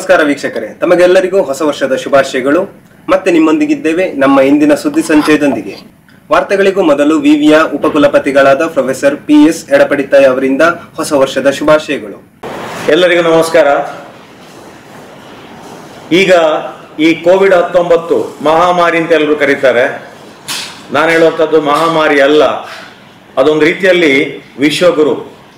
ನಮಸ್ಕಾರ ವೀಕ್ಷಕರೇ ತಮಗೆಲ್ಲರಿಗೂ ಹೊಸ ವರ್ಷದ ಶುಭಾಶಯಗಳು ಮತ್ತೆ ನಿಮ್ಮೊಂದಿಗಿದ್ದೇವೆ ನಮ್ಮ ಇಂದಿನ ಸುದ್ದಿ ಸಂಚಯದೊಂದಿಗೆ ವಾರ್ತೆಗಳಿಗೂ ಮೊದಲು ವಿವಿಯ ಉಪಕುಲಪತಿಗಳಾದ ಪ್ರೊಫೆಸರ್ ಪಿ ಎಸ್ ಎಡಪಡಿತಾಯ್ ಅವರಿಂದ ಹೊಸ ವರ್ಷದ ಶುಭಾಶಯಗಳು ಎಲ್ಲರಿಗೂ ನಮಸ್ಕಾರ ಈಗ ಈ ಕೋವಿಡ್ ಹತ್ತೊಂಬತ್ತು ಮಹಾಮಾರಿ ಅಂತ ಎಲ್ಲರೂ ಕರೀತಾರೆ ನಾನು ಹೇಳುವಂಥದ್ದು ಮಹಾಮಾರಿ ಅಲ್ಲ ಅದೊಂದು ರೀತಿಯಲ್ಲಿ ವಿಶ್ವಗುರು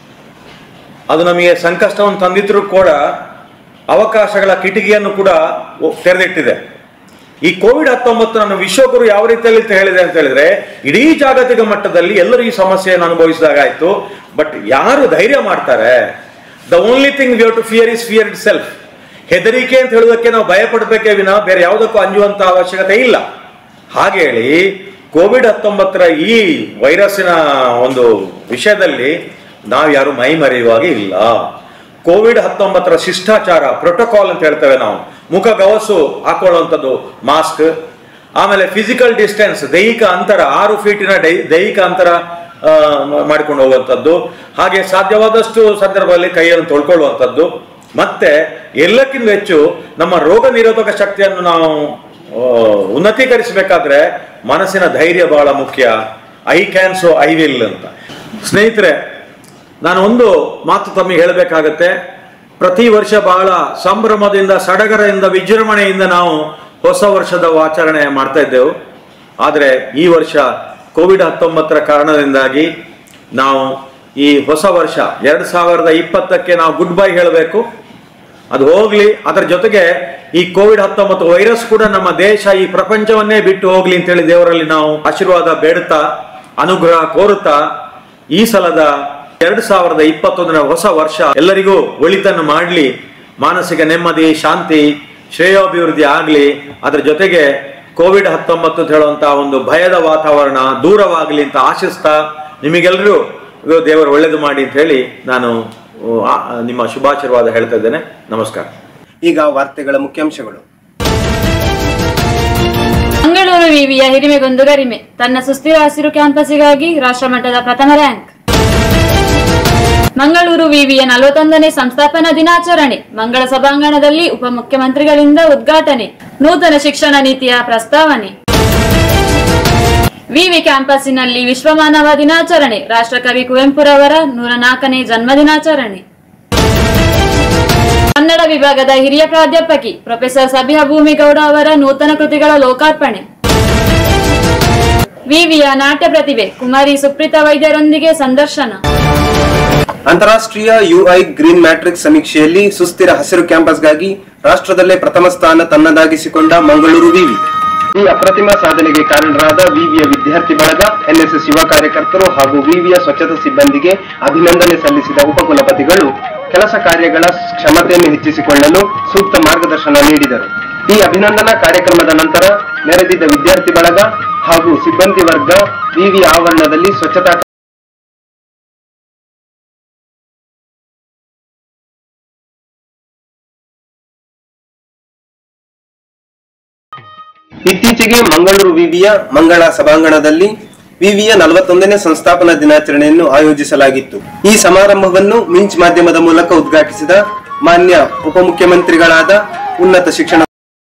ಅದು ನಮಗೆ ಸಂಕಷ್ಟವನ್ನು ತಂದಿದ್ರೂ ಕೂಡ ಅವಕಾಶಗಳ ಕಿಟಿಕಿಯನ್ನು ಕೂಡ ಒ- ತೆರೆದಿಟ್ಟಿದೆ ಈ ಕೋವಿಡ್ ಹತ್ತೊಂಬತ್ತು ನನ್ನ ವಿಶ್ವಗುರು ಯಾವ ರೀತಿಯಲ್ಲಿ ಅಂತ ಹೇಳಿದೆ ಅಂತ ಹೇಳಿದ್ರೆ ಇಡೀ ಜಾಗತಿಕ ಮಟ್ಟದಲ್ಲಿ ಎಲ್ಲರೂ ಈ ಸಮಸ್ಯೆಯನ್ನು ಅನುಭವಿಸಿದಾಗ ಆಯ್ತು ಬಟ್ ಯಾರು ಧೈರ್ಯ ಮಾಡ್ತಾರೆ the only thing we to fear is fear itself ಹೆದರಿಕೆ ಅಂತ ಹೇಳುವುದಕ್ಕೆ ನಾವು ಭಯ ಪಡಬೇಕೇ ವಿನ ಬೇರೆ ಯಾವುದಕ್ಕೂ ಅಂಜುವಂತ ಅವಶ್ಯಕತೆ ಇಲ್ಲ ಹಾಗೆ ಹೇಳಿ ಕೋವಿಡ್ ಹತ್ತೊಂಬತ್ತರ ಈ ವೈರಸ್ಸಿನ ಒಂದು ವಿಷಯದಲ್ಲಿ ನಾವು ಯಾರು ಮೈ ಮರೆಯುವಾಗೆ ಇಲ್ಲ ಕೋವಿಡ್ ಹತ್ತೊಂಬತ್ತರ ಶಿಷ್ಟಾಚಾರ ಪ್ರೋಟೋಕಾಲ್ ಅಂತ ಹೇಳ್ತೇವೆ ನಾವು ಮುಖಗವಸು ಹಾಕೊಳ್ಳುವಂಥದ್ದು ಮಾಸ್ಕ್ ಆಮೇಲೆ ಫಿಸಿಕಲ್ ಡಿಸ್ಟೆನ್ಸ್ ದೈಹಿಕ ಅಂತರ ಆರು ಫೀಟಿನ ಡೈ ದೈಹಿಕ ಅಂತರ ಆ, ಮ- ಮಾಡ್ಕೊಂಡು ಹೋಗುವಂಥದ್ದು ಹಾಗೆ ಸಾಧ್ಯವಾದಷ್ಟು ಸಂದರ್ಭದಲ್ಲಿ ಕೈಯನ್ನು ತೊಳ್ಕೊಳ್ಳುವಂಥದ್ದು ಮತ್ತೆ ಎಲ್ಲಕ್ಕಿಂತ ಹೆಚ್ಚು ನಮ್ಮ ರೋಗ ನಿರೋಧಕ ಶಕ್ತಿಯನ್ನು ನಾವು ಆ, ಉನ್ನತೀಕರಿಸಬೇಕಾದ್ರೆ ಮನಸ್ಸಿನ ಧೈರ್ಯ ಬಹಳ ಮುಖ್ಯ I can so I will ಅಂತ ಸ್ನೇಹಿತರೆ ನಾನು ಒಂದು ಮಾತು ತಮಗೆ ಹೇಳಬೇಕಾಗತ್ತೆ ಪ್ರತಿ ವರ್ಷ ಬಹಳ ಸಂಭ್ರಮದಿಂದ ಸಡಗರದಿಂದ ವಿಜೃಂಭಣೆಯಿಂದ ನಾವು ಹೊಸ ವರ್ಷದ ಆಚರಣೆ ಮಾಡ್ತಾ ಇದ್ದೆವು ಆದರೆ ಈ ವರ್ಷ ಕೋವಿಡ್ ಹತ್ತೊಂಬತ್ತರ ಕಾರಣದಿಂದಾಗಿ ನಾವು ಈ ಹೊಸ ವರ್ಷ ಎರಡು ಸಾವಿರದ ಇಪ್ಪತ್ತಕ್ಕೆ ನಾವು ಗುಡ್ ಬೈ ಹೇಳಬೇಕು ಅದು ಹೋಗ್ಲಿ ಅದರ ಜೊತೆಗೆ ಈ ಕೋವಿಡ್ ಹತ್ತೊಂಬತ್ತು ವೈರಸ್ ಕೂಡ ನಮ್ಮ ದೇಶ ಈ ಪ್ರಪಂಚವನ್ನೇ ಬಿಟ್ಟು ಹೋಗ್ಲಿ ಅಂತೇಳಿ ದೇವರಲ್ಲಿ ನಾವು ಆಶೀರ್ವಾದ ಬೇಡುತ್ತಾ ಅನುಗ್ರಹ ಕೋರುತ್ತಾ ಈ ಸಲದ ಎರಡು ಸಾವಿರದ ಇಪ್ಪತ್ತೊಂದರ ಹೊಸ ವರ್ಷ ಎಲ್ಲರಿಗೂ ಒಳಿತನ್ನು ಮಾಡಲಿ ಮಾನಸಿಕ ನೆಮ್ಮದಿ ಶಾಂತಿ ಶ್ರೇಯೋಭಿವೃದ್ಧಿ ಆಗಲಿ ಅದರ ಜೊತೆಗೆ ಕೋವಿಡ್ ಹತ್ತೊಂಬತ್ತು ಅಂತ ಹೇಳುವಂತಹ ಒಂದು ಭಯದ ವಾತಾವರಣ ದೂರವಾಗಲಿ ಅಂತ ಆಶಿಸ್ತಾ ನಿಮಗೆಲ್ಲರೂ ದೇವರು ಒಳ್ಳೇದು ಮಾಡಿ ಅಂತ ಹೇಳಿ ನಾನು ಆ, ನಿಮ್ಮ ಶುಭಾಶೀರ್ವಾದ ಹೇಳ್ತಾ ಇದ್ದೇನೆ ನಮಸ್ಕಾರ ಈಗ ವಾರ್ತೆಗಳ ಮುಖ್ಯಾಂಶಗಳು ಮಂಗಳೂರು ವಿವಿಯ ಹಿರಿಮೆಗೊಂದು ಗರಿಮೆ ತನ್ನ ಸುಸ್ಥಿರ ಹಸಿರು ಕ್ಯಾಂಪಸ್ಸಿಗಾಗಿ ರಾಷ್ಟ್ರಮಟ್ಟದ ಪ್ರಥಮ ರ್ಯಾಂಕ್ ಮಂಗಳೂರು ವಿವಿಯ ನಲವತ್ತೊಂದನೇ ಸಂಸ್ಥಾಪನಾ ದಿನಾಚರಣೆ ಮಂಗಳ ಸಭಾಂಗಣದಲ್ಲಿ ಉಪಮುಖ್ಯಮಂತ್ರಿಗಳಿಂದ ಉದ್ಘಾಟನೆ ನೂತನ ಶಿಕ್ಷಣ ನೀತಿಯ ಪ್ರಸ್ತಾವನೆ ವಿವಿ ಕ್ಯಾಂಪಸ್ಸಿನಲ್ಲಿ ವಿಶ್ವ ಮಾನವ ದಿನಾಚರಣೆ ರಾಷ್ಟ್ರಕವಿ ಕುವೆಂಪುರವರ ನೂರ ನಾಲ್ಕನೇ ಜನ್ಮ ದಿನಾಚರಣೆ ಕನ್ನಡ ವಿಭಾಗದ ಹಿರಿಯ ಪ್ರಾಧ್ಯಾಪಕಿ ಪ್ರೊಫೆಸರ್ ಸಬಿಹಾ ಭೂಮಿಗೌಡ ಅವರ ನೂತನ ಕೃತಿಗಳ ಲೋಕಾರ್ಪಣೆ ವಿವಿಯ ನಾಟ್ಯ ಪ್ರತಿಭೆ ಕುಮಾರಿ ಸುಪ್ರೀತಾ ವೈದ್ಯರೊಂದಿಗೆ ಸಂದರ್ಶನ ಅಂತಾರಾಷ್ಟ್ರೀಯ ಯುಐ ಗ್ರೀನ್ ಮ್ಯಾಟ್ರಿಕ್ಸ್ ಸಮೀಕ್ಷೆಯಲ್ಲಿ ಸುಸ್ಥಿರ ಹಸಿರು ಕ್ಯಾಂಪಸ್ಗಾಗಿ ರಾಷ್ಟ್ರದಲ್ಲೇ ಪ್ರಥಮ ಸ್ಥಾನ ತನ್ನದಾಗಿಸಿಕೊಂಡ ಮಂಗಳೂರು ವಿವಿ ಈ ಅಪ್ರತಿಮ ಸಾಧನೆಗೆ ಕಾರಣರಾದ ವಿವಿಯ ವಿದ್ಯಾರ್ಥಿ ಬಳಗ ಎನ್ಎಸ್ಎಸ್ ಯುವ ಕಾರ್ಯಕರ್ತರು ಹಾಗೂ ವಿವಿಯ ಸ್ವಚ್ಛತಾ ಸಿಬ್ಬಂದಿಗೆ ಅಭಿನಂದನೆ ಸಲ್ಲಿಸಿದ ಉಪಕುಲಪತಿಗಳು ಕೆಲಸ ಕಾರ್ಯಗಳ ಕ್ಷಮತೆಯನ್ನು ಹೆಚ್ಚಿಸಿಕೊಳ್ಳಲು ಸೂಕ್ತ ಮಾರ್ಗದರ್ಶನ ನೀಡಿದರು ಈ ಅಭಿನಂದನಾ ಕಾರ್ಯಕ್ರಮದ ನಂತರ ನೆರೆದಿದ್ದ ವಿದ್ಯಾರ್ಥಿ ಬಳಗ ಹಾಗೂ ಸಿಬ್ಬಂದಿ ವರ್ಗ ವಿವಿ ಆವರಣದಲ್ಲಿ ಸ್ವಚ್ಛತಾ ಇತ್ತೀಚೆಗೆ ಮಂಗಳೂರು ವಿವಿಯ ಮಂಗಳ ಸಭಾಂಗಣದಲ್ಲಿ ವಿವಿಯ ನಲವತ್ತೊಂದನೇ ಸಂಸ್ಥಾಪನಾ ದಿನಾಚರಣೆಯನ್ನು ಆಯೋಜಿಸಲಾಗಿತ್ತು ಈ ಸಮಾರಂಭವನ್ನು ಮಿಂಚ್ ಮಾಧ್ಯಮದ ಮೂಲಕ ಉದ್ಘಾಟಿಸಿದ ಮಾನ್ಯ ಉಪಮುಖ್ಯಮಂತ್ರಿಗಳಾದ ಉನ್ನತ ಶಿಕ್ಷಣ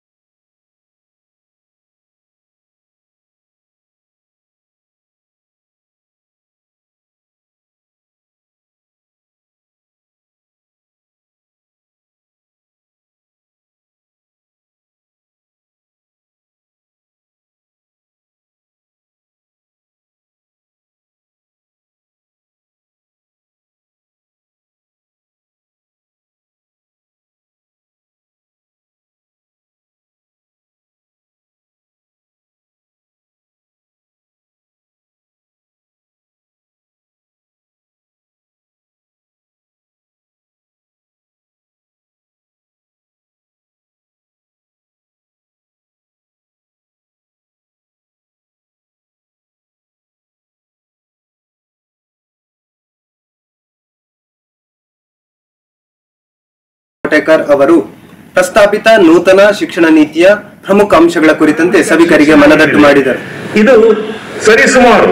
ಕೋಟೇಕರ್ ಅವರು ಪ್ರಸ್ತಾಪಿತ ನೂತನ ಶಿಕ್ಷಣ ನೀತಿಯ ಪ್ರಮುಖ ಅಂಶಗಳ ಕುರಿತಂತೆ ಸಭಿಕರಿಗೆ ಮನದಟ್ಟು ಮಾಡಿದರು ಇದು ಸರಿಸುಮಾರು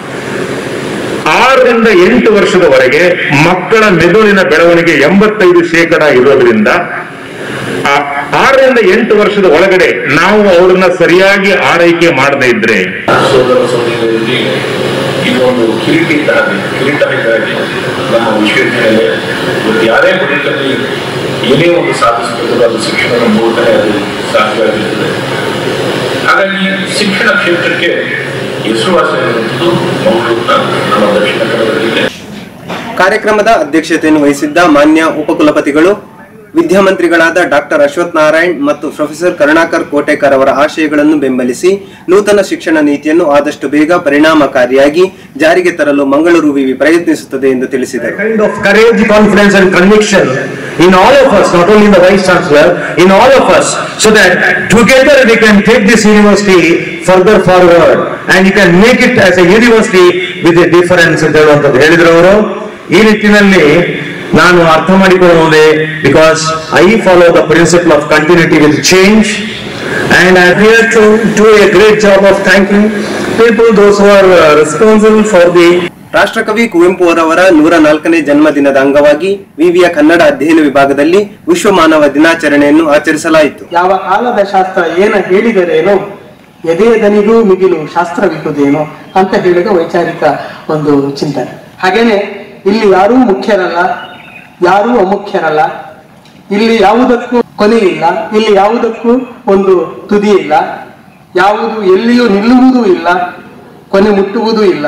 ಆರರಿಂದ ಎಂಟು ವರ್ಷದವರೆಗೆ ಮಕ್ಕಳ ಮೆದುಳಿನ ಬೆಳವಣಿಗೆ ಎಂಬತ್ತೈದು ಶೇಕಡ ಇರೋದ್ರಿಂದ ಆ ಆರರಿಂದ ಎಂಟು ವರ್ಷದ ಒಳಗಡೆ ನಾವು ಅವ್ರನ್ನ ಸರಿಯಾಗಿ ಆರೈಕೆ ಮಾಡದೇ ಇದ್ರೆ ಸೋದರ ಸೋದರಿಯರಲ್ಲಿ ಇದೊಂದು ಕಿರೀಟ ಇದ್ದಾಗೆ ಕಿರೀಟ ಇದ್ದಾಗೆ ನಮ್ಮ ವಿಶ್ವವಿದ್ಯಾಲಯ ಇವತ್ತು ಯಾರೇ ಬದುಕಲ್ಲಿ ಏನೇ ಒಂದು ಸಾಧಿಸಬೇಕು ಅದು ಶಿಕ್ಷಣದ ಮೂಲಕನೇ ಅದು ಸಾಧ್ಯವಾಗಿರ್ತದೆ ಹಾಗಾಗಿ ಶಿಕ್ಷಣ ಕ್ಷೇತ್ರಕ್ಕೆ ಹೆಸರುವಾಸಿಯಾಗಿರುವಂಥದ್ದು ಮಂಗಳೂರಿನ ನಮ್ಮ ದಕ್ಷಿಣ ಕನ್ನಡದಲ್ಲಿದೆ ಕಾರ್ಯಕ್ರಮದ ಅಧ್ಯಕ್ಷತೆಯನ್ನು ವಹಿಸಿದ್ದ ಮಾನ್ಯ ಉಪಕುಲಪತಿಗಳು ವಿದ್ಯಾಮಂತ್ರಿಗಳಾದ ಡಾಕ್ಟರ್ ಅಶ್ವಥ್ ನಾರಾಯಣ್ ಮತ್ತು ಪ್ರೊಫೆಸರ್ ಕರುಣಾಕರ್ ಕೋಟೇಕರ್ ಅವರ ಆಶಯಗಳನ್ನು ಬೆಂಬಲಿಸಿ ನೂತನ ಶಿಕ್ಷಣ ನೀತಿಯನ್ನು ಆದಷ್ಟು ಬೇಗ ಪರಿಣಾಮಕಾರಿಯಾಗಿ ಜಾರಿಗೆ ತರಲು ಮಂಗಳೂರು ವಿವಿ ಪ್ರಯತ್ನಿಸುತ್ತದೆ ಎಂದು ತಿಳಿಸಿದರು kind of courage, confidence, and conviction in all of us, not only in the Vice Chancellor, in all of us, so that together we can take this university further forward and you can make it as a university with a difference ಅಂತ ಹೇಳುವಂಥದ್ದು ಹೇಳಿದ್ರು ಅವರು ಈ ನಿಟ್ಟಿನಲ್ಲಿ ನಾನು ಅರ್ಥ ಮಾಡಿಕೊಳ್ಳುವುದೇ because I follow the principle of continuity with change and I am here to do a great job of thanking people, those who are uh, responsible for the ರಾಷ್ಟ್ರಕವಿ ಕುವೆಂಪು ಅವರವರ ನೂರ ನಾಲ್ಕನೇ ಜನ್ಮದಿನದ ಅಂಗವಾಗಿ ವಿವಿಯ ಕನ್ನಡ ಅಧ್ಯಯನ ವಿಭಾಗದಲ್ಲಿ ವಿಶ್ವ ಮಾನವ ದಿನಾಚರಣೆಯನ್ನು ಆಚರಿಸಲಾಯಿತು ಯಾವ ಕಾಲದ ಶಾಸ್ತ್ರ ಏನ ಹೇಳಿದರೇನೋ ಎದೆಯ ದನಿಗೂ ಮಿಗಿಲು ಶಾಸ್ತ್ರವಿಹುದೇನೋ ಅಂತ ಹೇಳಿದ ವೈಚಾರಿಕ ಒಂದು ಚಿಂತನೆ ಹಾಗೇನೆ ಇಲ್ಲಿ ಯಾರೂ ಮುಖ್ಯರಲ್ಲ ಯಾರೂ ಅಮುಖ್ಯರಲ್ಲ ಇಲ್ಲಿ ಯಾವುದಕ್ಕೂ ಕೊನೆ ಇಲ್ಲ ಇಲ್ಲಿ ಯಾವುದಕ್ಕೂ ಒಂದು ತುದಿ ಇಲ್ಲ ಯಾವುದು ಎಲ್ಲಿಯೂ ನಿಲ್ಲುವುದೂ ಇಲ್ಲ ಕೊನೆ ಮುಟ್ಟುವುದೂ ಇಲ್ಲ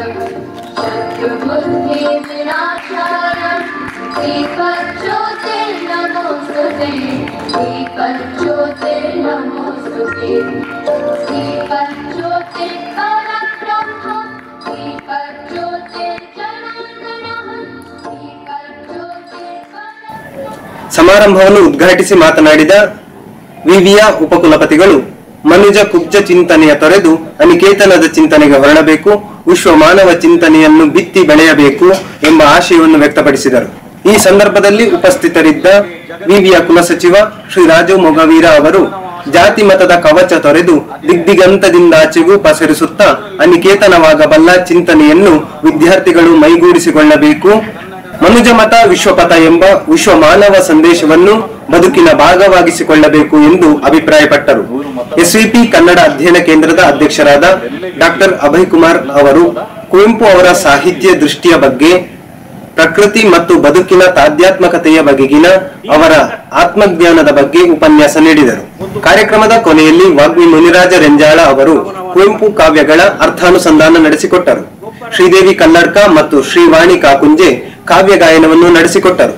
ಸಮಾರಂಭವನ್ನು ಉದ್ಘಾಟಿಸಿ ಮಾತನಾಡಿದ ವಿವಿಯ ಉಪಕುಲಪತಿಗಳು ಮನುಜ ಕುಬ್ಜ ಚಿಂತನೆಯ ತೊರೆದು ಅನಿಕೇತನದ ಚಿಂತನೆಗೆ ಹೊರಡಬೇಕು ವಿಶ್ವ ಮಾನವ ಚಿಂತನೆಯನ್ನು ಬಿತ್ತಿ ಬೆಳೆಯಬೇಕು ಎಂಬ ಆಶಯವನ್ನು ವ್ಯಕ್ತಪಡಿಸಿದರು ಈ ಸಂದರ್ಭದಲ್ಲಿ ಉಪಸ್ಥಿತರಿದ್ದ ವಿವಿಯ ಕುಲಸಚಿವ ಶ್ರೀ ರಾಜು ಮೊಗವೀರ ಅವರು ಜಾತಿ ಮತದ ಕವಚ ತೊರೆದು ದಿಗ್ದಿಗಂತದಿಂದಾಚೆಗೂ ಪಸರಿಸುತ್ತಾ ಅನಿಕೇತನವಾಗಬಲ್ಲ ಚಿಂತನೆಯನ್ನು ವಿದ್ಯಾರ್ಥಿಗಳು ಮೈಗೂಡಿಸಿಕೊಳ್ಳಬೇಕು ಮನುಜ ಮತ ವಿಶ್ವಪಥ ಎಂಬ ವಿಶ್ವ ಮಾನವ ಸಂದೇಶವನ್ನು ಬದುಕಿನ ಭಾಗವಾಗಿಸಿಕೊಳ್ಳಬೇಕು ಎಂದು ಅಭಿಪ್ರಾಯಪಟ್ಟರು ಎಸ್ವಿಪಿ ಕನ್ನಡ ಅಧ್ಯಯನ ಕೇಂದ್ರದ ಅಧ್ಯಕ್ಷರಾದ ಡಾಕ್ಟರ್ ಅಭಯ್ ಕುಮಾರ್ ಅವರು ಕುವೆಂಪು ಅವರ ಸಾಹಿತ್ಯ ದೃಷ್ಟಿಯ ಬಗ್ಗೆ ಪ್ರಕೃತಿ ಮತ್ತು ಬದುಕಿನ ತಾಧ್ಯಾತ್ಮಕತೆಯ ಬಗೆಗಿನ ಅವರ ಆತ್ಮಜ್ಞಾನದ ಬಗ್ಗೆ ಉಪನ್ಯಾಸ ನೀಡಿದರು ಕಾರ್ಯಕ್ರಮದ ಕೊನೆಯಲ್ಲಿ ವಾಗ್ಮಿ ಮುನಿರಾಜ ರೆಂಜಾಳ ಅವರು ಕುವೆಂಪು ಕಾವ್ಯಗಳ ಅರ್ಥಾನುಸಂಧಾನ ನಡೆಸಿಕೊಟ್ಟರು ಶ್ರೀದೇವಿ ಕನ್ನಡ್ಕ ಮತ್ತು ಶ್ರೀವಾಣಿ ಕಾಕುಂಜೆ ಕಾವ್ಯ ಗಾಯನವನ್ನು ನಡೆಸಿಕೊಟ್ಟರು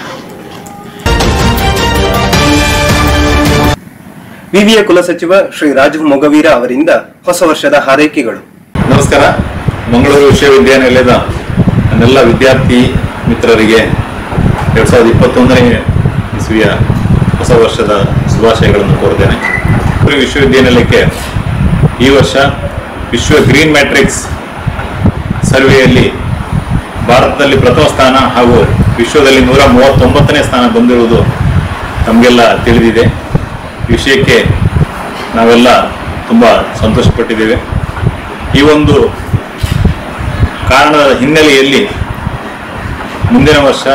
ವಿವಿಯ ಕುಲಸಚಿವ ಶ್ರೀ ರಾಜು ಮೊಗವೀರ ಅವರಿಂದ ಹೊಸ ವರ್ಷದ ಹಾರೈಕೆಗಳು ನಮಸ್ಕಾರ ಮಂಗಳೂರು ವಿಶ್ವವಿದ್ಯಾನಿಲಯದ ನನ್ನೆಲ್ಲ ವಿದ್ಯಾರ್ಥಿ ಮಿತ್ರರಿಗೆ ಎರಡ್ ಸಾವಿರದ ಇಪ್ಪತ್ತೊಂದನೇ ಇಸ್ವಿಯ ಹೊಸ ವರ್ಷದ ಶುಭಾಶಯಗಳನ್ನು ಕೋರುತ್ತೇನೆ ಮಂಗಳೂರು ವಿಶ್ವವಿದ್ಯಾನಿಲಯಕ್ಕೆ ಈ ವರ್ಷ ವಿಶ್ವ ಗ್ರೀನ್ ಮ್ಯಾಟ್ರಿಕ್ಸ್ ಸರ್ವೆಯಲ್ಲಿ ಭಾರತದಲ್ಲಿ ಪ್ರಥಮ ಸ್ಥಾನ ಹಾಗೂ ವಿಶ್ವದಲ್ಲಿ ನೂರ ಮೂವತ್ತೊಂಬತ್ತನೇ ಸ್ಥಾನ ಬಂದಿರುವುದು ನಮಗೆಲ್ಲ ತಿಳಿದಿದೆ ಈ ವಿಷಯಕ್ಕೆ ನಾವೆಲ್ಲ ತುಂಬ ಸಂತೋಷಪಟ್ಟಿದ್ದೇವೆ ಈ ಒಂದು ಕಾರಣದ ಹಿನ್ನೆಲೆಯಲ್ಲಿ ಮುಂದಿನ ವರ್ಷ